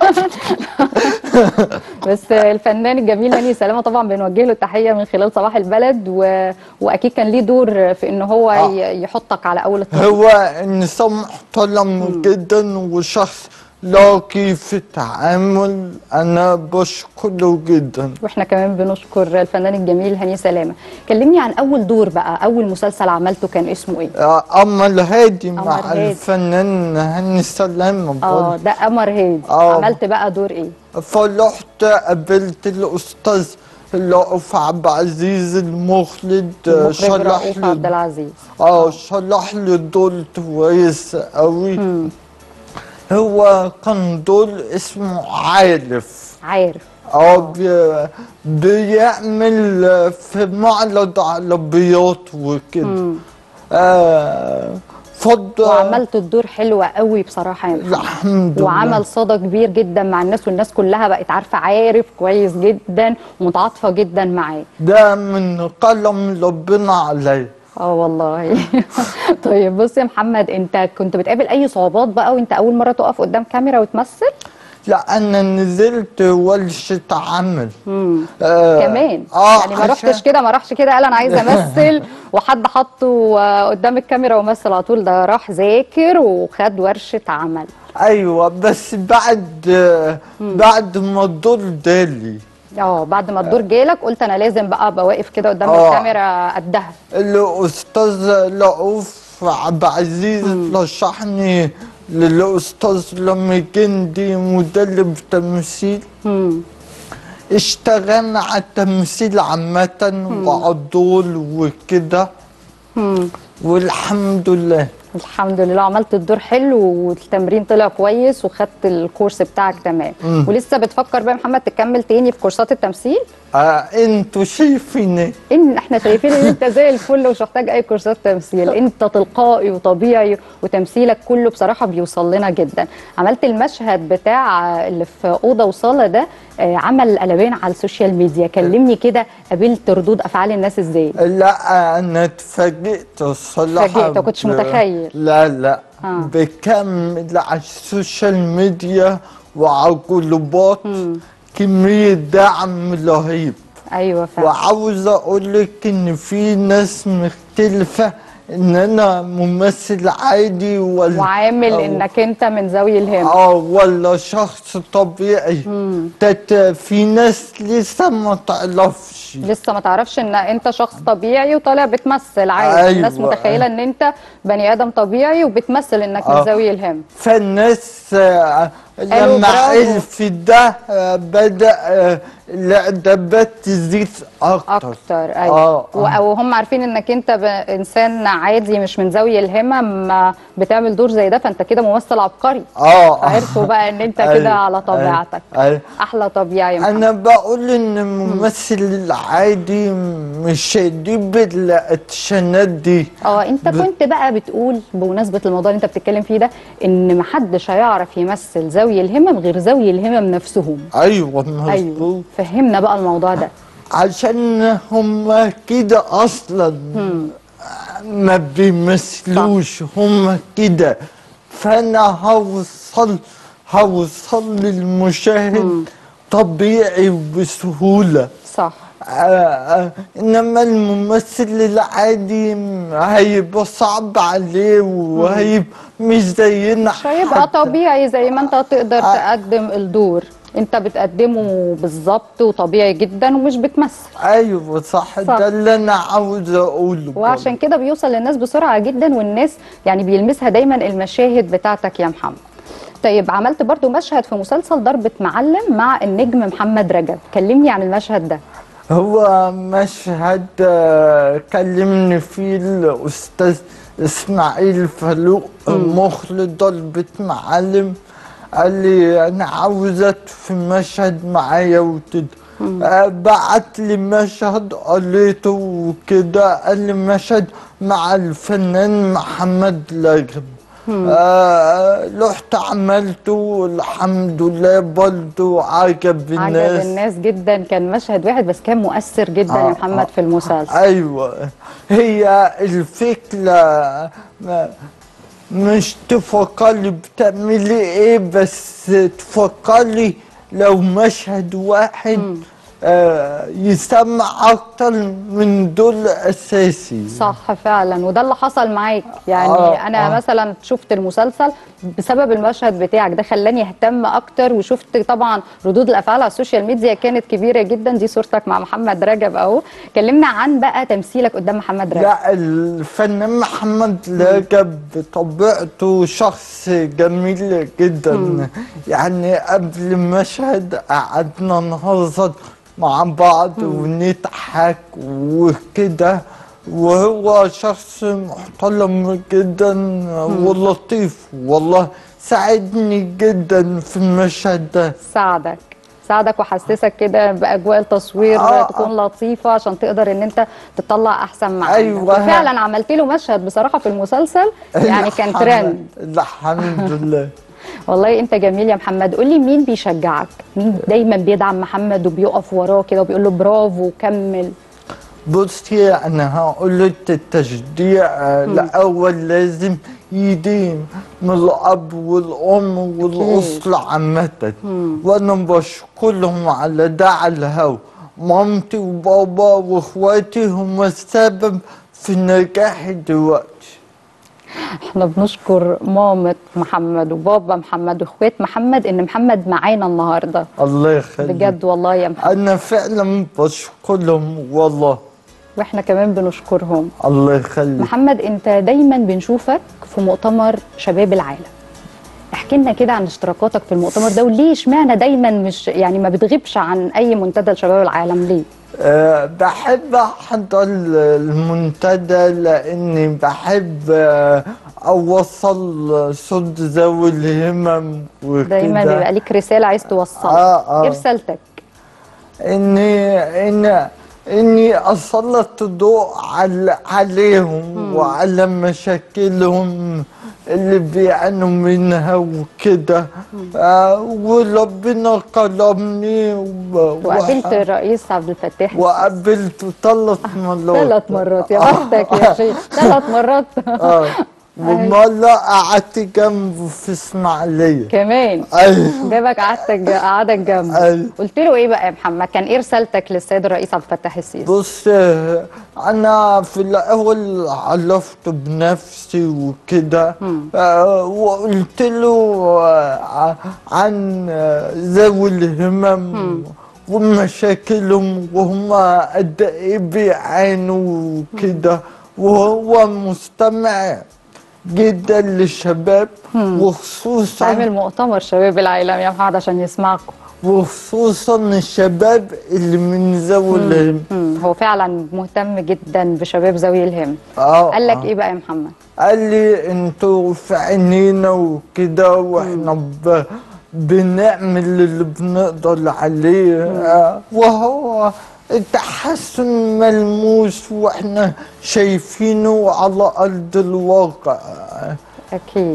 بس الفنان الجميل هاني سلامه طبعا بنوجه له التحيه من خلال صباح البلد و... واكيد كان ليه دور في ان هو آه. ي- يحطك على اول الطريق هو انسان محترم جدا وشخص لاقي في التعامل انا بشكره جدا واحنا كمان بنشكر الفنان الجميل هاني سلامه كلمني عن اول دور بقى اول مسلسل عملته كان اسمه ايه آه، قمر هادي قمر مع هادي. الفنان هاني سلامة اه برضه. ده قمر هادي آه. عملت بقى دور ايه فرحت قابلت الاستاذ رؤوف عبد العزيز المخلد آه، المخرج شرح رؤوف لي عبد العزيز اه شرح لي دور كويس قوي هو كان دور اسمه عارف عارف اه بي- بيعمل في معرض عربيات وكده آه فضل وعملت الدور حلو قوي بصراحه يا محمد الحمد لله وعمل صدى كبير جدا مع الناس والناس كلها بقت عارفه عارف كويس جدا ومتعاطفه جدا معاه ده من كرم ربنا عليا اه والله طيب بص يا محمد انت كنت بتقابل اي صعوبات بقى وانت اول مره تقف قدام كاميرا وتمثل لا انا نزلت ورشة عمل امم آه كمان آه يعني ما عشان- رحتش كده ما راحش كده قال انا عايز امثل وحد حطه آه، قدام الكاميرا ومثل على طول ده راح ذاكر وخد ورشه عمل ايوه بس بعد آه بعد ما الدور دالي اه بعد ما الدور جالك قلت انا لازم بقى ابقى واقف كده قدام آه. الكاميرا قدها الاستاذ رؤوف عبد العزيز رشحني للاستاذ لمي جندي مدرب تمثيل امم اشتغلنا على التمثيل عامة وعلى الدور وكده امم والحمد لله الحمد لله عملت الدور حلو والتمرين طلع كويس وخدت الكورس بتاعك تمام مم. ولسه بتفكر بقى يا محمد تكمل تاني في كورسات التمثيل آه انتوا شايفين ان احنا شايفين ان انت زي الفل ومش محتاج اي كورسات تمثيل انت تلقائي وطبيعي وتمثيلك كله بصراحه بيوصل لنا جدا عملت المشهد بتاع اللي في اوضه وصاله ده آه، عمل قلبان على السوشيال ميديا كلمني كده قابلت ردود افعال الناس ازاي لا انا اتفاجئت الصراحه اتفاجئت، ما كنتش ب- متخيل. لا لا آه. بكم على السوشيال ميديا وعلى الجروبات كميه دعم رهيب ايوه فعلا وعاوز اقول لك ان في ناس مختلفه ان انا ممثل عادي ولا وعامل أو- انك انت من ذوي الهمم اه ولا شخص طبيعي تت في ناس لسه ما تعرفش لسه ما تعرفش ان انت شخص طبيعي وطالع بتمثل عادي أيوة. الناس متخيله ان انت بني ادم طبيعي وبتمثل انك من آه. ذوي الهم فالناس آه، قالوا لما برافو. عرف ده آه، بدأ آه، الاعجابات تزيد اكتر اكتر ايوه آه، و- آه. وهم عارفين انك انت ب- انسان عادي مش من ذوي الهمم آه، بتعمل دور زي ده فانت كده ممثل عبقري اه عرفوا بقى ان انت أيوة، كده على طبيعتك أيوة. احلى طبيعي يا محمد. انا بقول ان الممثل العادي مش هيجيب الاتشانات دي اه انت كنت بقى بتقول بمناسبه الموضوع اللي انت بتتكلم فيه ده ان محدش هيعرف يمثل ذوي الهمم غير ذوي الهمم نفسهم ايوه مظبوط ايوه فهمنا بقى الموضوع ده عشان هم كده اصلا ما بيمثلوش هم كده فانا هوصل هوصل للمشاهد طبيعي وبسهوله صح آه، آه، انما الممثل العادي م- هيبقى صعب عليه وهيبقى مش زينا مش هيبقى حتى. طبيعي زي ما انت تقدر آه. تقدم الدور انت بتقدمه بالظبط وطبيعي جدا ومش بتمثل ايوه صح, صح. ده اللي انا عاوز اقوله وعشان كده بيوصل للناس بسرعه جدا والناس يعني بيلمسها دايما المشاهد بتاعتك يا محمد طيب عملت برضو مشهد في مسلسل ضربة معلم مع النجم محمد رجب كلمني عن المشهد ده هو مشهد آه، كلمني فيه الأستاذ إسماعيل فاروق مخرج ضربة معلم قال لي أنا عاوزك في مشهد معايا وكده آه، بعت لي مشهد قريته وكده قال لي مشهد مع الفنان محمد لاجب آه رحت عملته الحمد لله برضه عجب الناس عجب الناس جدا كان مشهد واحد بس كان مؤثر جدا يا آه، محمد آه، في المسلسل ايوه هي الفكره ما- مش تفكري بتعملي ايه بس تفكري لو مشهد واحد آه يسمع اكتر من دول اساسي صح فعلا وده اللي حصل معاك يعني آه، انا آه. مثلا شفت المسلسل بسبب المشهد بتاعك ده خلاني اهتم اكتر وشفت طبعا ردود الافعال على السوشيال ميديا كانت كبيره جدا دي صورتك مع محمد رجب اهو كلمنا عن بقى تمثيلك قدام محمد رجب لا الفنان محمد لاجب بطبيعته شخص جميل جدا يعني قبل المشهد قعدنا نهزر مع بعض ونضحك وكده وهو شخص محترم جدا ولطيف والله ساعدني جدا في المشهد ده ساعدك ساعدك وحسسك كده باجواء التصوير آه، تكون لطيفه عشان تقدر ان انت تطلع احسن ما عندك أيوة. وفعلا عملت له مشهد بصراحه في المسلسل يعني كان الحمد- ترند الحمد لله والله انت جميل يا محمد قولي مين بيشجعك مين دايما بيدعم محمد وبيقف وراه كده وبيقول له برافو كمل بصي انا هقول لك التشجيع آه، الاول لازم يجي من الاب والام والاسره عامه وانا بشكرهم على ده على الهوا مامتي وبابا واخواتي هم السبب في نجاحي دلوقتي احنا بنشكر مامة محمد وبابا محمد واخوات محمد ان محمد معانا النهارده الله يخليك بجد والله يا محمد انا فعلا بشكرهم والله واحنا كمان بنشكرهم الله يخليك محمد انت دايما بنشوفك في مؤتمر شباب العالم احكي لنا كده عن اشتراكاتك في المؤتمر ده وليه اشمعنى دايما مش يعني ما بتغيبش عن اي منتدى لشباب العالم ليه أه بحب احضر المنتدى لاني بحب أه اوصل صوت ذوي الهمم وكده دايما بيبقى ليك رساله عايز توصلها آه، آه. ايه رسالتك اني ان اني اسلط الضوء على عليهم وعلى مشاكلهم اللي بيعانوا منها وكده آه وربنا كرمني وب- وقابلت وح- الرئيس عبد الفتاح وقابلته ثلاث مرات ثلاث مرات يا بختك يا شيخ ثلاث مرات اه ومرة قعدت جنبه في اسماعيلية كمان ايوه جابك قعدتك قعدك جنبه أيوة. قلت له ايه بقى يا محمد كان ايه رسالتك للسيد الرئيس عبد الفتاح السيسي بص آه، انا في الاول عرفت بنفسي وكده آه، وقلت له آه، عن آه، ذوي الهمم ومشاكلهم وهم قد ايه بيعانوا وكده وهو مستمع جدا للشباب وخصوصا تعمل مؤتمر شباب العالم يا محمد عشان يسمعكم وخصوصا الشباب اللي من ذوي الهمم مم. هو فعلا مهتم جدا بشباب ذوي الهم اه قال لك آه. ايه بقى يا محمد قال لي انتوا في عينينا وكده واحنا ب... بنعمل اللي بنقدر عليه آه، وهو التحسن ملموس واحنا شايفينه على ارض الواقع اكيد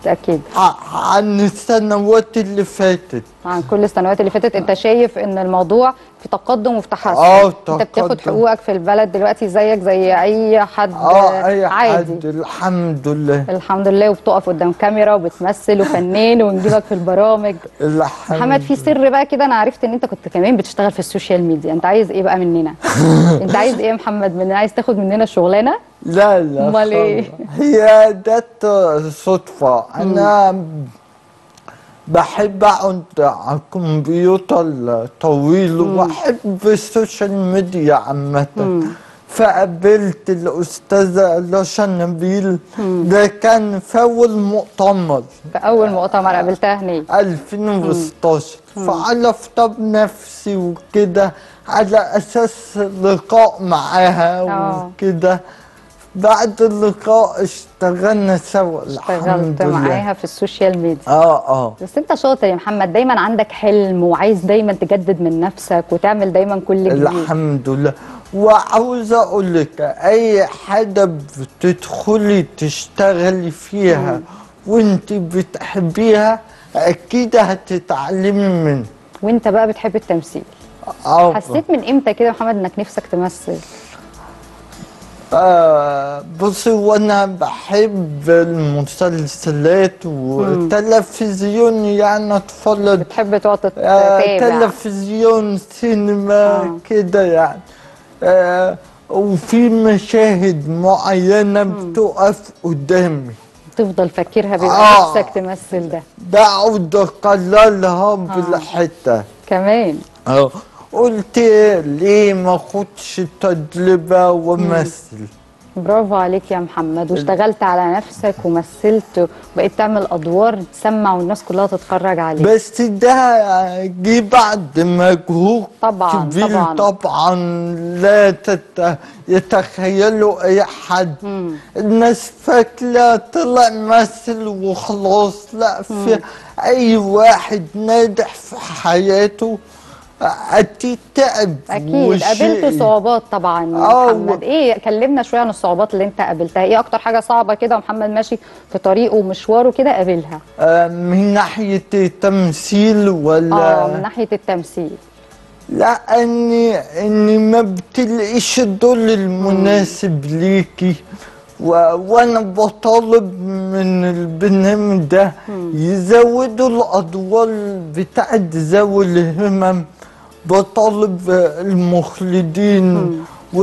اكيد ع- عن السنوات اللي فاتت عن كل السنوات اللي فاتت انت شايف ان الموضوع في تقدم وفي تحسن آه، انت بتاخد تقدم. حقوقك في البلد دلوقتي زيك زي اي حد اه اي عادي حد الحمد لله الحمد لله وبتقف قدام كاميرا وبتمثل وفنان ونجيبك في البرامج الحمد محمد في سر بقى كده انا عرفت ان انت كنت كمان بتشتغل في السوشيال ميديا انت عايز ايه بقى مننا انت عايز ايه يا محمد مننا عايز تاخد مننا الشغلانه لا لا أمال إيه؟ خالص. هي جت صدفة أنا بحب أقعد على الكمبيوتر طويل وأحب السوشيال ميديا عامة فقابلت الأستاذة لاشا نبيل ده كان في أول مؤتمر في اول مؤتمر قابلتها هناك 2016 فعرفت بنفسي وكده على اساس لقاء معاها آه. وكده بعد اللقاء اشتغلنا سوا الحمد اشتغلت لله معاها في السوشيال ميديا اه اه بس انت شاطر يا محمد دايما عندك حلم وعايز دايما تجدد من نفسك وتعمل دايما كل جديد الحمد لله وعاوز اقول لك اي حاجه بتدخلي تشتغلي فيها وانت بتحبيها اكيد هتتعلمي منها وانت بقى بتحب التمثيل آه. حسيت من امتى كده يا محمد انك نفسك تمثل آه بصي وانا بحب المسلسلات والتلفزيون يعني اتفرج بتحب تقعد تت- آه تتابع تلفزيون سينما آه. كده يعني آه وفي مشاهد معينة بتقف قدامي تفضل فاكرها بيبقى آه. نفسك تمثل ده بقعد اقللها بالحتة كمان اه قلت ليه ما اخدش تجربة وامثل برافو عليك يا محمد واشتغلت على نفسك ومثلت وبقيت تعمل ادوار تسمع والناس كلها تتفرج عليك بس ده جه بعد مجهود طبعاً، كبير طبعاً. طبعا لا تت... يتخيلوا اي حد الناس فاكره طلع مثل وخلاص لا في اي واحد ناجح في حياته اكيد تعب اكيد وشقي. قابلت صعوبات طبعا يا آه، محمد ايه كلمنا شويه عن الصعوبات اللي انت قابلتها ايه اكتر حاجه صعبه كده ومحمد ماشي في طريقه ومشواره كده قابلها آه، من ناحيه تمثيل ولا اه من ناحيه التمثيل لا اني اني ما بتلاقيش الدور المناسب ليكي و... وانا بطالب من البرنامج ده يزودوا الادوار بتاعت ذوي الهمم بطالب المخلدين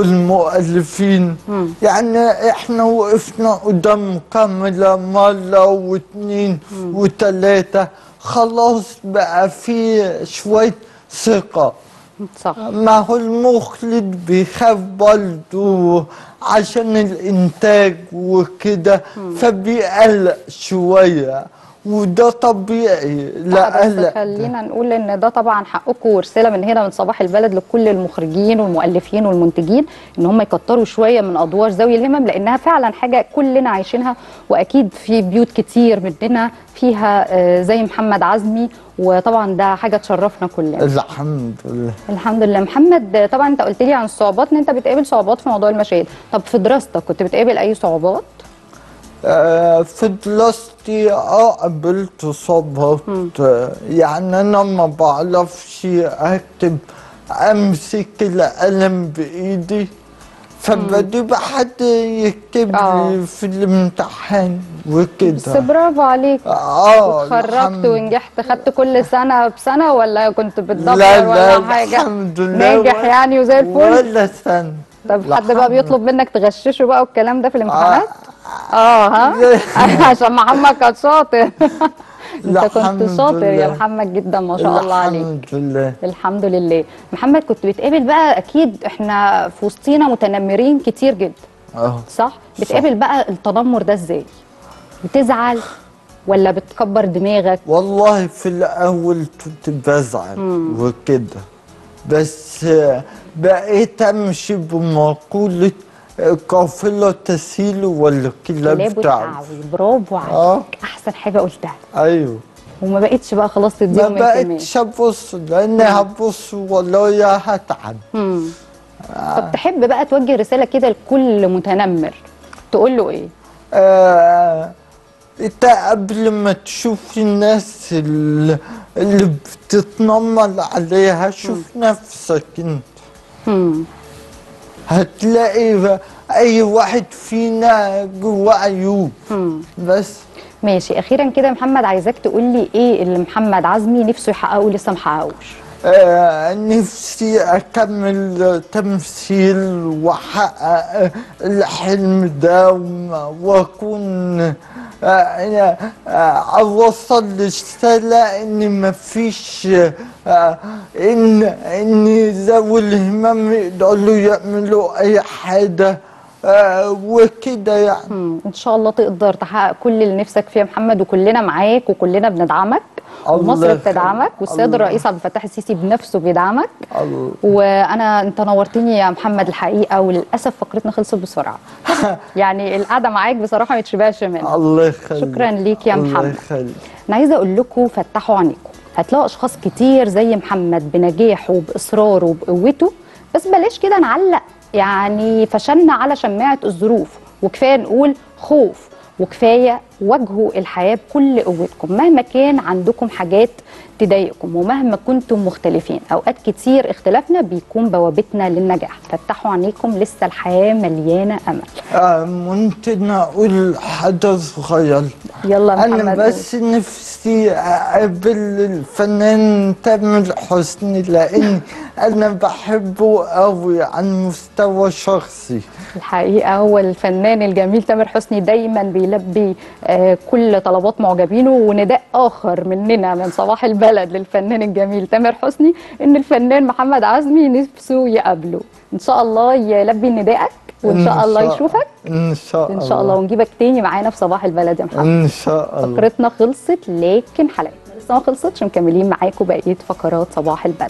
والمؤلفين يعني احنا وقفنا قدام كاميرا مرة واتنين وتلاتة خلاص بقى في شوية ثقة صح ما هو المخلد بيخاف برضه عشان الإنتاج وكده فبيقلق شوية وده طبيعي لا لا بس قلق خلينا نقول ان ده طبعا حقكم ورساله من هنا من صباح البلد لكل المخرجين والمؤلفين والمنتجين ان هم يكتروا شويه من ادوار ذوي الهمم لانها فعلا حاجه كلنا عايشينها واكيد في بيوت كتير مننا فيها آه، زي محمد عزمي وطبعا ده حاجه تشرفنا كلنا الحمد لله الحمد لله محمد آه، طبعا انت قلت لي عن الصعوبات ان انت بتقابل صعوبات في موضوع المشاهد طب في دراستك كنت بتقابل اي صعوبات آه، في دراستي اه قابلت صعوبات آه، يعني انا ما بعرفش اكتب امسك القلم بايدي فبجيب حد يكتب آه. لي في الامتحان بس وكده برافو عليك اه اتخرجت الحمد- ونجحت خدت كل سنه بسنه ولا كنت بتدبر لا ولا لا حاجه الحمد لله ناجح ولا- يعني وزي الفل ولا سنة طب حد بقى الحمد بيطلب منك تغششه بقى والكلام ده في الامتحانات اه ها عشان محمد كان شاطر انت كنت الحمد شاطر يا لله. محمد جدا ما شاء الله عليك الحمد لله الحمد لله محمد كنت بتقابل بقى اكيد احنا في وسطينا متنمرين كتير جدا اه صح بتقابل بقى التنمر ده ازاي بتزعل ولا بتكبر دماغك والله في الأول كنت بزعل وكده بس آه، بقيت أمشي بمقولة آه، قافلة تسيل والكلاب كلاب تعرف وتعوي برافو عليك آه. احسن حاجه قلتها أيوه وما بقتش بقى خلاص ما تديهم اهتمام بقتش أبص لأني هبص والله هتعب مم. طب تحب بقى توجه رساله كده لكل متنمر تقول له ايه آه انت قبل ما تشوف الناس اللي, اللي بتتنمر عليها شوف نفسك انت مم. هتلاقي اي واحد فينا جواه عيوب بس ماشي اخيرا كده يا محمد عايزاك تقول لي ايه اللي محمد عزمي نفسه يحققه لسه ما حققوش آه نفسي أكمل تمثيل وأحقق الحلم ده وما- وأكون آه آه أوصل رسالة إن مفيش آه إن إن ذوي الهمم يقدروا يعملوا أي حاجة آه وكده يعني مم. ان شاء الله تقدر تحقق كل اللي نفسك فيه يا محمد وكلنا معاك وكلنا بندعمك الله ومصر يخليك. بتدعمك والسيد الله. الرئيس عبد الفتاح السيسي بنفسه بيدعمك الله. وانا انت نورتني يا محمد الحقيقه وللاسف فقرتنا خلصت بسرعه يعني القعده معاك بصراحه ما يتشبعش منها الله يخليك شكراً ليك يا الله محمد. يخليك انا عايزه اقول لكم فتحوا عينيكم هتلاقوا اشخاص كتير زي محمد بنجاحه باصراره وبقوته بس بلاش كده نعلق يعني فشلنا على شماعه الظروف وكفايه نقول خوف وكفايه واجهوا الحياه بكل قوتكم مهما كان عندكم حاجات تضايقكم ومهما كنتم مختلفين اوقات كتير اختلافنا بيكون بوابتنا للنجاح فتحوا عينيكم لسه الحياه مليانه امل آه ممكن أقول حاجة صغير يلا يا أنا محمد بس نفسي أقابل الفنان تامر حسني لأن أنا بحبه أوي عن مستوى شخصي الحقيقة هو الفنان الجميل تامر حسني دايما بيلبي آه، كل طلبات معجبينه ونداء آخر مننا من صباح البلد للفنان الجميل تامر حسني إن الفنان محمد عزمي نفسه يقابله إن شاء الله يلبي ندائك وإن شاء الله يشوفك إن شاء الله إن شاء الله ونجيبك تاني معانا في صباح البلد يا محمد إن شاء الله فقرتنا خلصت لكن حلقتنا لسه ما خلصتش مكملين معاكم بقية فقرات صباح البلد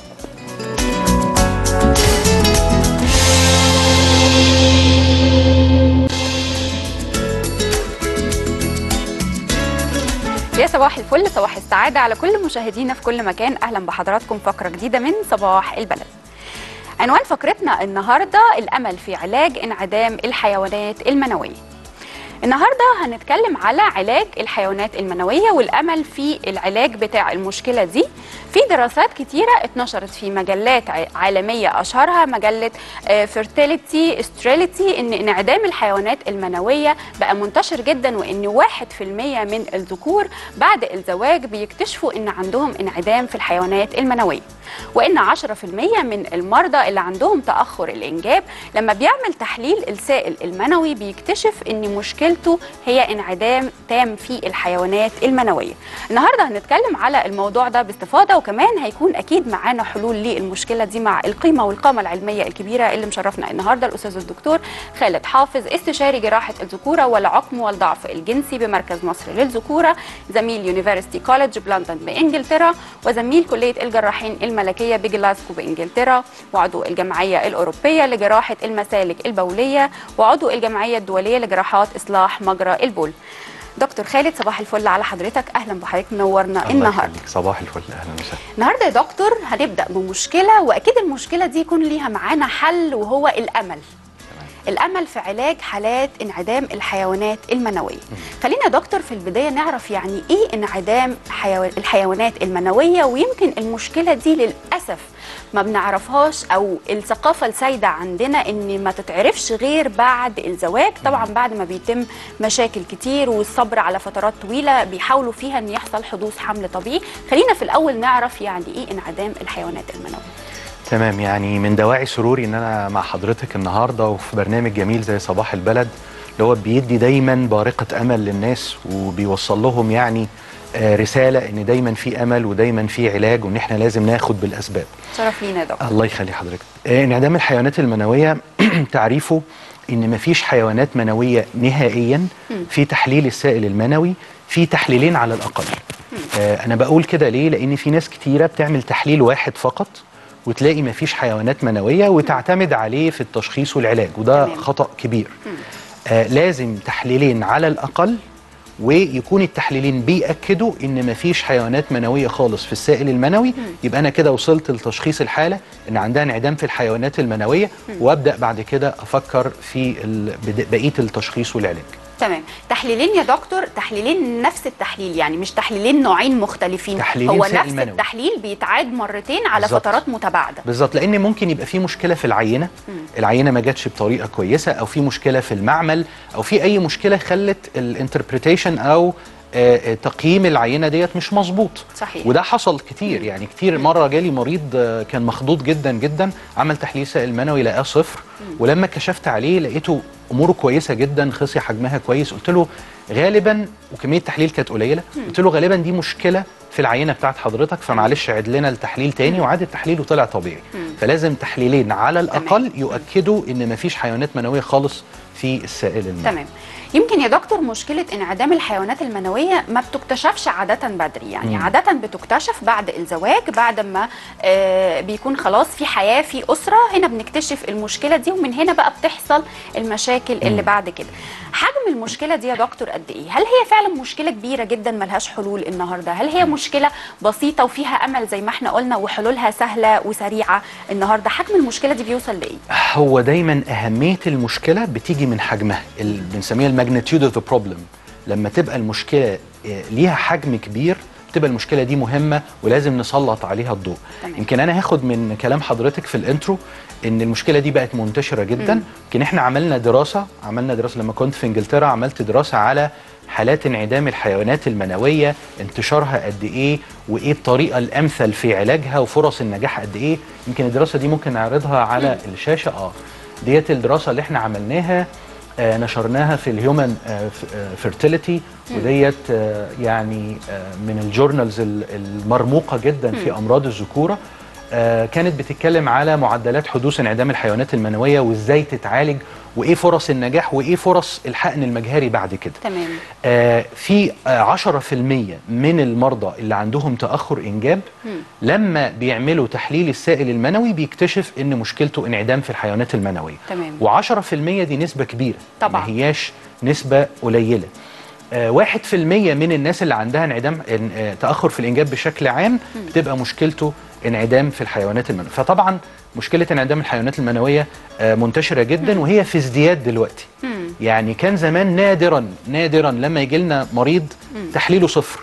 يا صباح الفل صباح السعادة على كل مشاهدينا في كل مكان أهلا بحضراتكم فقرة جديدة من صباح البلد عنوان فقرتنا النهاردة الأمل في علاج انعدام الحيوانات المنوية النهارده هنتكلم على علاج الحيوانات المنويه والامل في العلاج بتاع المشكله دي في دراسات كتيره اتنشرت في مجلات ع- عالميه اشهرها مجله فيرتيليتي استريليتي ان انعدام الحيوانات المنويه بقى منتشر جدا وان 1% من الذكور بعد الزواج بيكتشفوا ان عندهم انعدام في الحيوانات المنويه وان 10% من المرضى اللي عندهم تاخر الانجاب لما بيعمل تحليل السائل المنوي بيكتشف ان مشكلته هي انعدام تام في الحيوانات المنويه النهارده هنتكلم على الموضوع ده باستفاضه وكمان هيكون اكيد معانا حلول للمشكله دي مع القيمه والقامه العلميه الكبيره اللي مشرفنا النهارده الاستاذ الدكتور خالد حافظ استشاري جراحه الذكوره والعقم والضعف الجنسي بمركز مصر للذكوره زميل يونيفرسيتي كولج بلندن بانجلترا وزميل كليه الجراحين الملكيه بجلاسكو بانجلترا وعضو الجمعيه الاوروبيه لجراحه المسالك البوليه وعضو الجمعيه الدوليه لجراحات اصلاح مجرى البول دكتور خالد صباح الفل على حضرتك اهلا بحضرتك منورنا الله النهارده يخليك. صباح الفل اهلا وسهلا النهارده يا دكتور هنبدا بمشكله واكيد المشكله دي يكون ليها معانا حل وهو الامل الامل في علاج حالات انعدام الحيوانات المنويه خلينا يا دكتور في البدايه نعرف يعني ايه انعدام حيو... الحيوانات المنويه ويمكن المشكله دي للاسف ما بنعرفهاش او الثقافه السائده عندنا ان ما تتعرفش غير بعد الزواج طبعا بعد ما بيتم مشاكل كتير والصبر على فترات طويله بيحاولوا فيها ان يحصل حدوث حمل طبيعي خلينا في الاول نعرف يعني ايه انعدام الحيوانات المنويه تمام يعني من دواعي سروري ان انا مع حضرتك النهارده وفي برنامج جميل زي صباح البلد اللي هو بيدي دايما بارقه امل للناس وبيوصل لهم يعني آه، رساله ان دايما في امل ودايما في علاج وان احنا لازم ناخد بالاسباب شرف لينا يا دكتور الله يخلي حضرتك آه، انعدام الحيوانات المنويه تعريفه ان مفيش حيوانات منويه نهائيا في تحليل السائل المنوي في تحليلين على الاقل آه، انا بقول كده ليه لان في ناس كتيره بتعمل تحليل واحد فقط وتلاقي مفيش حيوانات منويه وتعتمد عليه في التشخيص والعلاج وده تمام. خطا كبير آه لازم تحليلين على الاقل ويكون التحليلين بيأكدوا ان مفيش حيوانات منويه خالص في السائل المنوي يبقى انا كده وصلت لتشخيص الحاله ان عندها انعدام في الحيوانات المنويه وابدا بعد كده افكر في ال- بد- بقيه التشخيص والعلاج تمام تحليلين يا دكتور تحليلين نفس التحليل يعني مش تحليلين نوعين مختلفين تحليلين هو سائل نفس منوي. التحليل بيتعاد مرتين على بالظبط. فترات متباعده بالظبط لان ممكن يبقى في مشكله في العينه العينه ما جاتش بطريقه كويسه او في مشكله في المعمل او في اي مشكله خلت الانتربريتيشن او آه، آه، تقييم العينه ديت مش مظبوط صحيح. وده حصل كتير يعني كتير مره جالي مريض آه، كان مخضوض جدا جدا عمل تحليل سائل منوي لقاه صفر ولما كشفت عليه لقيته اموره كويسه جدا خصيه حجمها كويس قلت له غالبا وكميه التحليل كانت قليله قلت له غالبا دي مشكله في العينه بتاعت حضرتك فمعلش عد لنا التحليل تاني وعاد التحليل وطلع طبيعي فلازم تحليلين على الاقل يؤكدوا ان مفيش حيوانات منويه خالص في السائل المنوي تمام يمكن يا دكتور مشكلة انعدام الحيوانات المنوية ما بتكتشفش عادة بدري يعني مم. عادة بتكتشف بعد الزواج بعد ما آه بيكون خلاص في حياة في أسرة هنا بنكتشف المشكلة دي ومن هنا بقى بتحصل المشاكل اللي بعد كده حجم المشكلة دي يا دكتور قد إيه؟ هل هي فعلا مشكلة كبيرة جدا ملهاش حلول النهاردة؟ هل هي مشكلة بسيطة وفيها أمل زي ما احنا قلنا وحلولها سهلة وسريعة النهاردة حجم المشكلة دي بيوصل لإيه؟ هو دايما اهميه المشكله بتيجي من حجمها ال- بنسميها الماجنتيود اوف ذا بروبلم لما تبقى المشكله آه، ليها حجم كبير تبقى المشكله دي مهمه ولازم نسلط عليها الضوء تمام. يمكن انا هاخد من كلام حضرتك في الانترو ان المشكله دي بقت منتشره جدا يمكن احنا عملنا دراسه عملنا دراسه لما كنت في انجلترا عملت دراسه على حالات انعدام الحيوانات المنويه انتشارها قد ايه وايه الطريقه الامثل في علاجها وفرص النجاح قد ايه يمكن الدراسه دي ممكن نعرضها على الشاشه اه ديت الدراسه اللي احنا عملناها آه نشرناها في الهيومن فيرتيليتي وديت آه يعني آه من الجورنالز ال- المرموقه جدا في امراض الذكوره آه كانت بتتكلم على معدلات حدوث انعدام الحيوانات المنويه وازاي تتعالج وايه فرص النجاح وايه فرص الحقن المجهري بعد كده تمام آه في آه 10% من المرضى اللي عندهم تأخر إنجاب لما بيعملوا تحليل السائل المنوي بيكتشف إن مشكلته انعدام في الحيوانات المنوية تمام. و10% دي نسبة كبيرة طبعاً. ما هياش نسبة قليلة آه، واحد في المية من الناس اللي عندها انعدام إن- آه، تأخر في الإنجاب بشكل عام بتبقى مشكلته انعدام في الحيوانات المنوية فطبعا مشكلة انعدام الحيوانات المنوية آه، منتشرة جدا وهي في ازدياد دلوقتي يعني كان زمان نادرا نادرا لما يجي لنا مريض تحليله صفر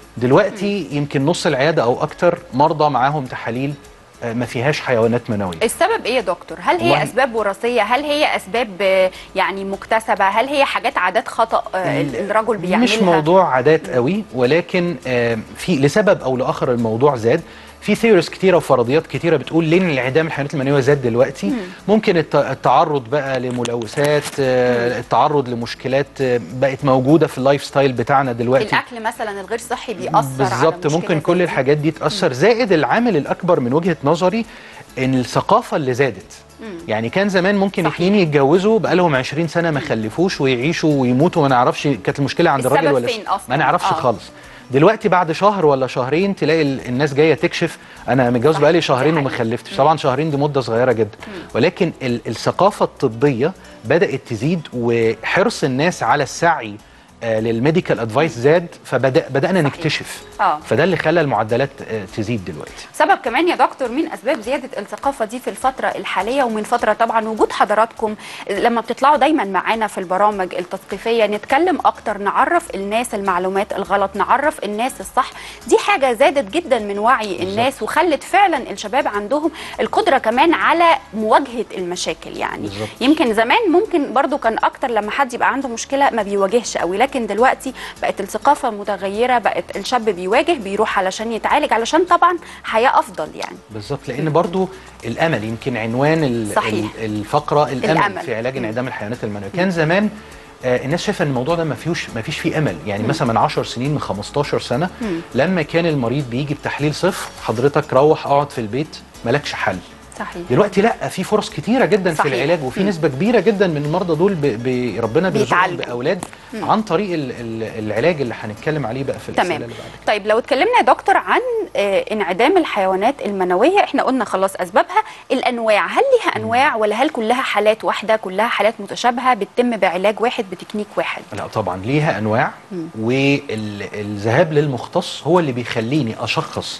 دلوقتي يمكن نص العيادة أو أكتر مرضى معاهم تحاليل آه، ما فيهاش حيوانات منوية السبب ايه يا دكتور؟ هل هي والله- اسباب وراثيه؟ هل هي اسباب آه، يعني مكتسبه؟ هل هي حاجات عادات خطا آه، ال- الرجل بيعملها؟ مش موضوع عادات قوي ولكن آه، في لسبب او لاخر الموضوع زاد في ثيوريز كتيره وفرضيات كتيره بتقول ليه انعدام الحيوانات المنويه زاد دلوقتي ممكن الت- التعرض بقى لملوثات آه، التعرض لمشكلات آه، بقت موجوده في اللايف ستايل بتاعنا دلوقتي الاكل مثلا الغير صحي بيأثر على بالظبط مشكلة ممكن زي كل دي. الحاجات دي تاثر زائد العامل الاكبر من وجهه نظري ان الثقافه اللي زادت يعني كان زمان ممكن صحيح. اتنين يتجوزوا بقالهم 20 سنه ما خلفوش ويعيشوا ويموتوا ما نعرفش كانت المشكله عند السبب الراجل ولا فين أصلاً؟ ما نعرفش آه. خالص دلوقتي بعد شهر ولا شهرين تلاقي ال- الناس جايه تكشف انا متجوز صح، بقالي دي شهرين وما حقيقة. خلفتش طبعا شهرين دي مده صغيره جدا ولكن ال- الثقافه الطبيه بدات تزيد وحرص الناس على السعي آه، للميديكال ادفايس زاد فبدانا نكتشف آه. فده اللي خلى المعدلات آه، تزيد دلوقتي سبب كمان يا دكتور من اسباب زياده الثقافه دي في الفتره الحاليه ومن فتره طبعا وجود حضراتكم لما بتطلعوا دايما معانا في البرامج التثقيفيه نتكلم اكتر نعرف الناس المعلومات الغلط نعرف الناس الصح دي حاجه زادت جدا من وعي الناس وخلت فعلا الشباب عندهم القدره كمان على مواجهه المشاكل يعني بالظبط. يمكن زمان ممكن برضو كان اكتر لما حد يبقى عنده مشكله ما بيواجهش قوي لكن دلوقتي بقت الثقافه متغيره بقت الشاب بيواجه بيروح علشان يتعالج علشان طبعا حياه افضل يعني بالظبط لان برضو الامل يمكن عنوان ال- صحيح. ال- الفقره الامل, الأمل. في علاج انعدام الحيوانات المنويه كان زمان آه، الناس شايفه ان الموضوع ده ما فيهوش ما فيش فيه امل يعني مثلا من 10 سنين من 15 سنه لما كان المريض بيجي بتحليل صفر حضرتك روح اقعد في البيت مالكش حل صحيح دلوقتي لا في فرص كتيره جدا صحيح. في العلاج وفي نسبه كبيره جدا من المرضى دول ب... ب... ربنا بيرزقهم بيتعالجوا. باولاد عن طريق ال... ال... العلاج اللي هنتكلم عليه بقى في الاسئله تمام اللي بعد كده طيب لو اتكلمنا يا دكتور عن آه، انعدام الحيوانات المنويه احنا قلنا خلاص اسبابها الانواع هل ليها انواع ولا هل كلها حالات واحده كلها حالات متشابهه بتتم بعلاج واحد بتكنيك واحد لا طبعا ليها انواع والذهاب للمختص هو اللي بيخليني اشخص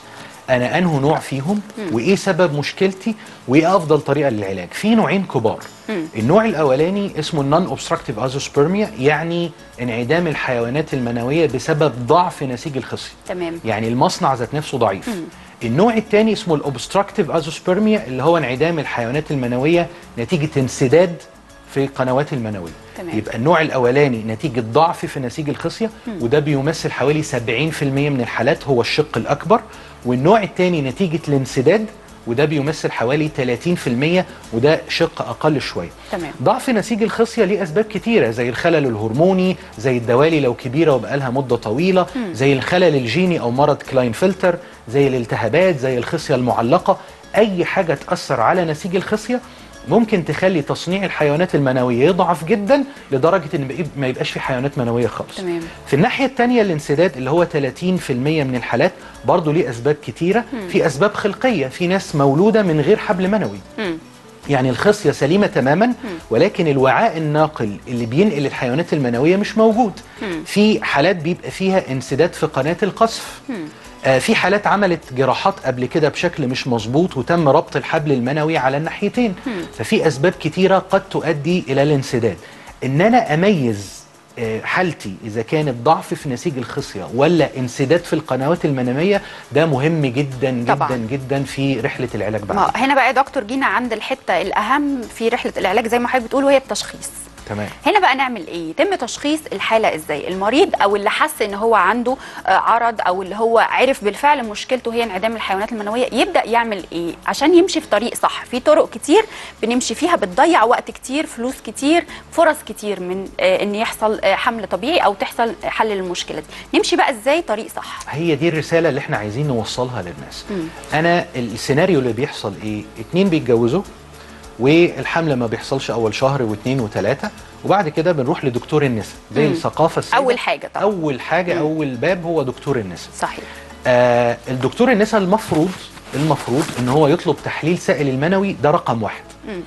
انا انه نوع فيهم وايه سبب مشكلتي وايه افضل طريقه للعلاج في نوعين كبار النوع الاولاني اسمه النون اوبستراكتيف ازوسبرميا يعني انعدام الحيوانات المنويه بسبب ضعف نسيج الخصيه تمام يعني المصنع ذات نفسه ضعيف النوع الثاني اسمه الاوبستراكتيف ازوسبرميا اللي هو انعدام الحيوانات المنويه نتيجه انسداد في القنوات المنويه تمام. يبقى النوع الاولاني نتيجه ضعف في نسيج الخصيه وده بيمثل حوالي 70% من الحالات هو الشق الاكبر والنوع الثاني نتيجه الانسداد وده بيمثل حوالي 30% وده شق اقل شويه تمام. ضعف نسيج الخصيه ليه اسباب كتيره زي الخلل الهرموني زي الدوالي لو كبيره وبقالها مده طويله زي الخلل الجيني او مرض كلاين فلتر زي الالتهابات زي الخصيه المعلقه اي حاجه تاثر على نسيج الخصيه ممكن تخلي تصنيع الحيوانات المنويه يضعف جدا لدرجه ان بقي- ما يبقاش في حيوانات منويه خالص تمام. في الناحيه الثانيه الانسداد اللي هو 30% من الحالات برضه ليه اسباب كتيره في اسباب خلقيه في ناس مولوده من غير حبل منوي يعني الخصيه سليمه تماما ولكن الوعاء الناقل اللي بينقل الحيوانات المنويه مش موجود في حالات بيبقى فيها انسداد في قناه القصف آه في حالات عملت جراحات قبل كده بشكل مش مظبوط وتم ربط الحبل المنوي على الناحيتين ففي اسباب كتيره قد تؤدي الى الانسداد ان انا اميز آه، حالتي اذا كانت ضعف في نسيج الخصيه ولا انسداد في القنوات المنويه ده مهم جدا جدا طبعاً. جدا في رحله العلاج بعد ما هنا بقى يا دكتور جينا عند الحته الاهم في رحله العلاج زي ما حضرتك بتقول وهي التشخيص تمام هنا بقى نعمل ايه يتم تشخيص الحاله ازاي المريض او اللي حس ان هو عنده آه، عرض او اللي هو عرف بالفعل مشكلته هي انعدام الحيوانات المنويه يبدا يعمل ايه عشان يمشي في طريق صح في طرق كتير بنمشي فيها بتضيع وقت كتير فلوس كتير فرص كتير من آه، ان يحصل آه، حمل طبيعي او تحصل حل للمشكله دي نمشي بقى ازاي طريق صح هي دي الرسالة اللي احنا عايزين نوصلها للناس انا السيناريو اللي بيحصل ايه اتنين بيتجوزوا والحمل ما بيحصلش اول شهر واثنين وثلاثة وبعد كده بنروح لدكتور النساء زي الثقافة السائدة أول حاجة طبعا. اول حاجة اول باب هو دكتور النساء صحيح آه الدكتور النساء المفروض المفروض ان هو يطلب تحليل سائل المنوي ده رقم واحد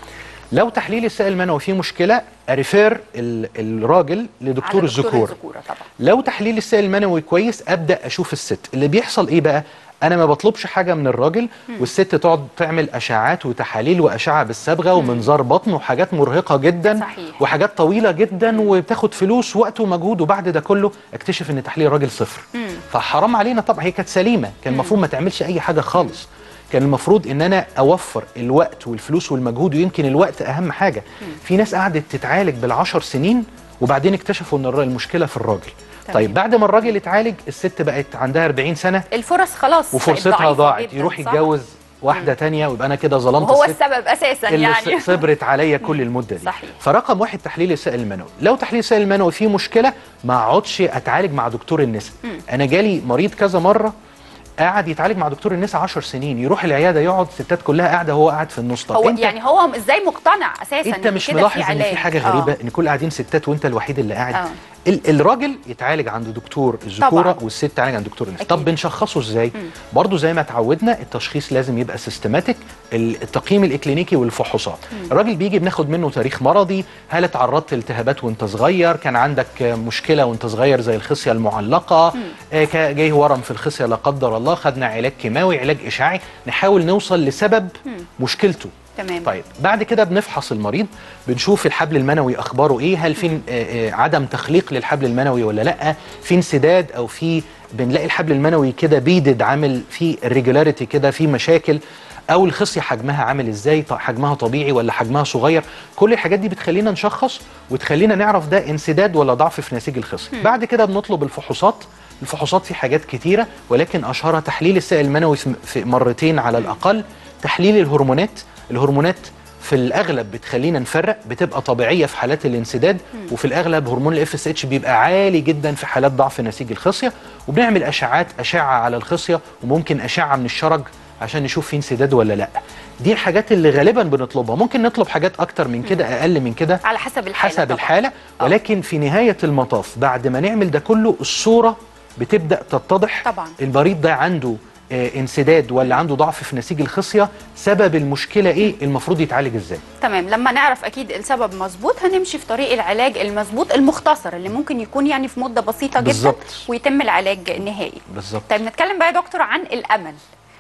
لو تحليل السائل المنوي فيه مشكله اريفير ال- الراجل لدكتور على الذكور الذكوره طبعا لو تحليل السائل المنوي كويس ابدا اشوف الست اللي بيحصل ايه بقى انا ما بطلبش حاجه من الراجل والست تقعد تعمل اشعاعات وتحاليل واشعه بالصبغه ومنظار بطن وحاجات مرهقه جدا صحيح. وحاجات طويله جدا وبتاخد فلوس وقت ومجهود وبعد ده كله اكتشف ان تحليل الراجل صفر فحرام علينا طبعا هي كانت سليمه كان المفروض ما تعملش اي حاجه خالص كان المفروض ان انا اوفر الوقت والفلوس والمجهود ويمكن الوقت اهم حاجه في ناس قعدت تتعالج بالعشر سنين وبعدين اكتشفوا ان الر- المشكله في الراجل تمام. طيب بعد ما الراجل اتعالج الست بقت عندها 40 سنه الفرص خلاص بقت وفرصتها ضعيفة ضاعت جداً، يروح صح؟ يتجوز واحده تانية ويبقى انا كده ظلمت وهو الست السبب اساسا اللي يعني ص- صبرت عليا كل المده دي صحيح. فرقم واحد تحليل السائل المنوي لو تحليل السائل المنوي فيه مشكله ما اقعدش اتعالج مع دكتور النساء انا جالي مريض كذا مره قاعد يتعالج مع دكتور النساء 10 سنين يروح العياده يقعد ستات كلها قاعده وهو قاعد في النص طب هو انت يعني هو ازاي مقتنع اساسا انت إن مش كده ملاحظ ان علاج؟ في حاجه غريبه آه. ان كل قاعدين ستات وانت الوحيد اللي قاعد آه. ال- الراجل يتعالج عند دكتور الذكوره طبعاً. والست تعالج عند دكتور النساء أكيد. طب بنشخصه ازاي برضو زي ما اتعودنا التشخيص لازم يبقى سيستماتيك التقييم الاكلينيكي والفحوصات الراجل بيجي بناخد منه تاريخ مرضي هل اتعرضت لالتهابات وانت صغير كان عندك آه، مشكله وانت صغير زي الخصيه المعلقه آه، كا- جاي ورم في الخصيه لا قدر الله خدنا علاج كيماوي علاج اشعاعي نحاول نوصل لسبب مشكلته تمام طيب بعد كده بنفحص المريض بنشوف الحبل المنوي اخباره ايه هل في آه، آه، عدم تخليق للحبل المنوي ولا لا في انسداد او في بنلاقي الحبل المنوي كده بيدد عامل في irregularity كده في مشاكل او الخصيه حجمها عامل ازاي ط- حجمها طبيعي ولا حجمها صغير كل الحاجات دي بتخلينا نشخص وتخلينا نعرف ده انسداد ولا ضعف في نسيج الخصيه بعد كده بنطلب الفحوصات الفحوصات في حاجات كتيره ولكن اشهرها تحليل السائل المنوي في في مرتين على الاقل تحليل الهرمونات الهرمونات في الاغلب بتخلينا نفرق بتبقى طبيعيه في حالات الانسداد وفي الاغلب هرمون الاف اس اتش بيبقى عالي جدا في حالات ضعف نسيج الخصيه وبنعمل اشعات اشعه على الخصيه وممكن اشعه من الشرج عشان نشوف في انسداد ولا لا دي الحاجات اللي غالبا بنطلبها ممكن نطلب حاجات اكتر من كده اقل من كده على حسب الحاله حسب طبعاً. الحاله ولكن في نهايه المطاف بعد ما نعمل ده كله الصوره بتبدا تتضح طبعاً. المريض ده عنده آه، انسداد ولا عنده ضعف في نسيج الخصيه سبب المشكله ايه المفروض يتعالج ازاي تمام لما نعرف اكيد السبب مظبوط هنمشي في طريق العلاج المظبوط المختصر اللي ممكن يكون يعني في مده بسيطه جدا بالظبط. ويتم العلاج النهائي بالظبط طيب نتكلم بقى يا دكتور عن الامل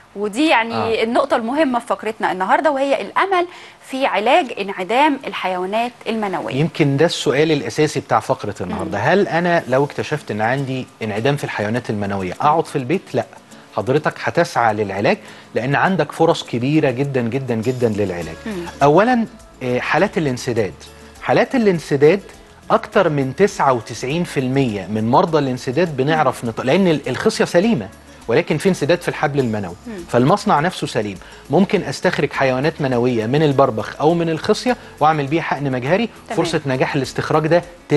ودي يعني آه. آه. النقطة المهمة في فقرتنا النهاردة وهي الأمل في علاج انعدام الحيوانات المنوية يمكن ده السؤال الاساسي بتاع فقره النهارده هل انا لو اكتشفت ان عندي انعدام في الحيوانات المنويه اقعد في البيت لا حضرتك هتسعى للعلاج لان عندك فرص كبيره جدا جدا جدا للعلاج اولا آه، حالات الانسداد حالات الانسداد اكتر من 99% من مرضى الانسداد بنعرف نط... لان ال- الخصيه سليمه ولكن في انسداد في الحبل المنوي فالمصنع نفسه سليم ممكن استخرج حيوانات منويه من البربخ او من الخصيه واعمل بيها حقن مجهري تمام. فرصه نجاح الاستخراج ده 99%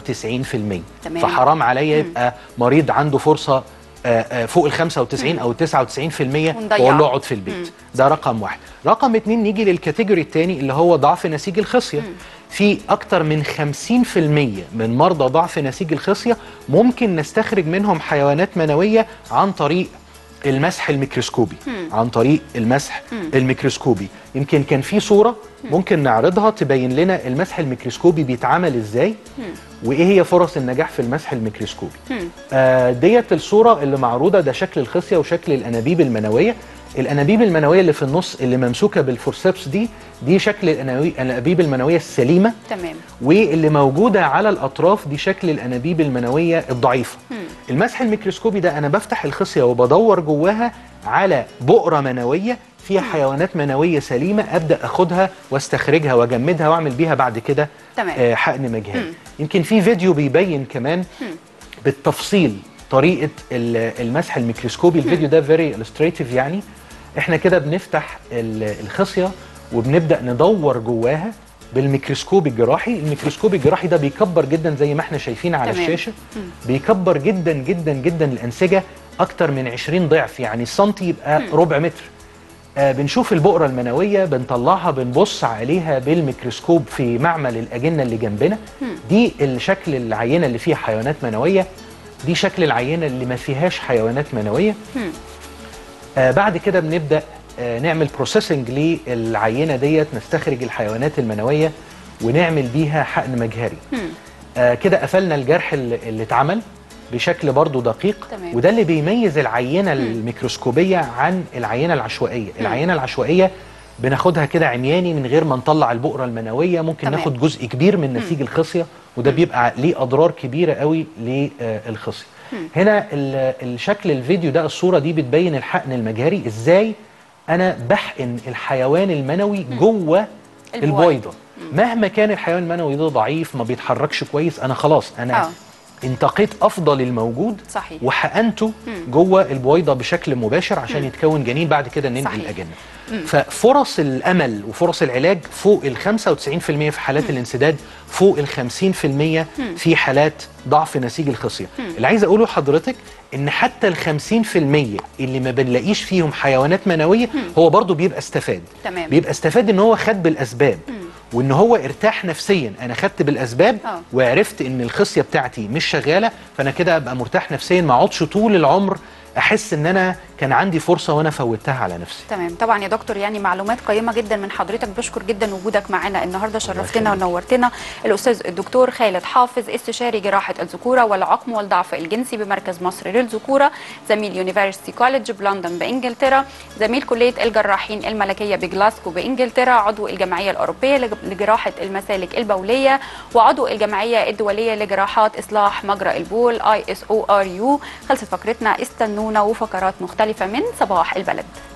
تمام. فحرام عليا يبقى مريض عنده فرصه آه، آه، فوق ال 95 او 99% ونضيعه. واقول له اقعد في البيت ده رقم واحد رقم اتنين نيجي للكاتيجوري الثاني اللي هو ضعف نسيج الخصيه في اكتر من 50% من مرضى ضعف نسيج الخصيه ممكن نستخرج منهم حيوانات منويه عن طريق المسح الميكروسكوبي عن طريق المسح الميكروسكوبي يمكن كان في صوره ممكن نعرضها تبين لنا المسح الميكروسكوبي بيتعمل ازاي وايه هي فرص النجاح في المسح الميكروسكوبي آه ديت الصوره اللي معروضه ده شكل الخصيه وشكل الانابيب المنويه الانابيب المنويه اللي في النص اللي ممسوكه بالفورسبس دي دي شكل الأناوي- الانابيب المنويه السليمه تمام واللي موجوده على الاطراف دي شكل الانابيب المنويه الضعيفه المسح الميكروسكوبي ده انا بفتح الخصيه وبدور جواها على بؤره منويه فيها حيوانات منويه سليمه ابدا اخدها واستخرجها واجمدها واعمل بيها بعد كده تمام. آه حقن مجهري يمكن في فيديو بيبين كمان بالتفصيل طريقه ال- المسح الميكروسكوبي الفيديو ده فيري illustrative يعني احنا كده بنفتح ال- الخصيه وبنبدا ندور جواها بالميكروسكوب الجراحي الميكروسكوب الجراحي ده بيكبر جدا زي ما احنا شايفين على تمام. الشاشه بيكبر جدا جدا جدا الانسجه اكتر من 20 ضعف يعني السنتي يبقى ربع متر آه بنشوف البؤره المنويه بنطلعها بنبص عليها بالميكروسكوب في معمل الاجنه اللي جنبنا دي الشكل العينه اللي فيها حيوانات منويه دي شكل العينه اللي ما فيهاش حيوانات منويه آه بعد كده بنبدا آه نعمل بروسيسنج للعينه ديت نستخرج الحيوانات المنويه ونعمل بيها حقن مجهري آه كده قفلنا الجرح اللي اللي اتعمل بشكل برضو دقيق تمام. وده اللي بيميز العينه الميكروسكوبيه عن العينه العشوائيه العينه العشوائيه بناخدها كده عمياني من غير ما نطلع البؤره المنويه ممكن تمام. ناخد جزء كبير من نسيج الخصيه وده بيبقى ليه اضرار كبيره قوي للخصيه هنا ال- الشكل الفيديو ده الصوره دي بتبين الحقن المجهري ازاي انا بحقن الحيوان المنوي جوه البويضة. البويضه مهما كان الحيوان المنوي ده ضعيف ما بيتحركش كويس انا خلاص انا آه. انتقيت افضل الموجود صحيح. وحقنته جوه البويضه بشكل مباشر عشان يتكون جنين بعد كده ننقل صحيح. الاجنه ففرص الامل وفرص العلاج فوق ال 95% في حالات الانسداد فوق ال 50% في حالات ضعف نسيج الخصيه اللي عايز اقوله لحضرتك ان حتى ال 50% اللي ما بنلاقيش فيهم حيوانات منويه هو برضو بيبقى استفاد تمام. بيبقى استفاد ان هو خد بالاسباب وان هو ارتاح نفسيا انا خدت بالاسباب آه. وعرفت ان الخصيه بتاعتي مش شغاله فانا كده ابقى مرتاح نفسيا ما اقعدش طول العمر احس ان انا كان عندي فرصه وانا فوتها على نفسي تمام طبعا يا دكتور يعني معلومات قيمه جدا من حضرتك بشكر جدا وجودك معنا النهارده شرفتنا يخليك. ونورتنا الاستاذ الدكتور خالد حافظ استشاري جراحه الذكوره والعقم والضعف الجنسي بمركز مصر للذكوره زميل يونيفرسيتي كوليدج بلندن بانجلترا زميل كليه الجراحين الملكيه بجلاسكو بانجلترا عضو الجمعيه الاوروبيه لج- لجراحه المسالك البوليه وعضو الجمعيه الدوليه لجراحات اصلاح مجرى البول اي اس او ار يو خلصت فقرتنا استنونا وفقرات مختلفه من صباح البلد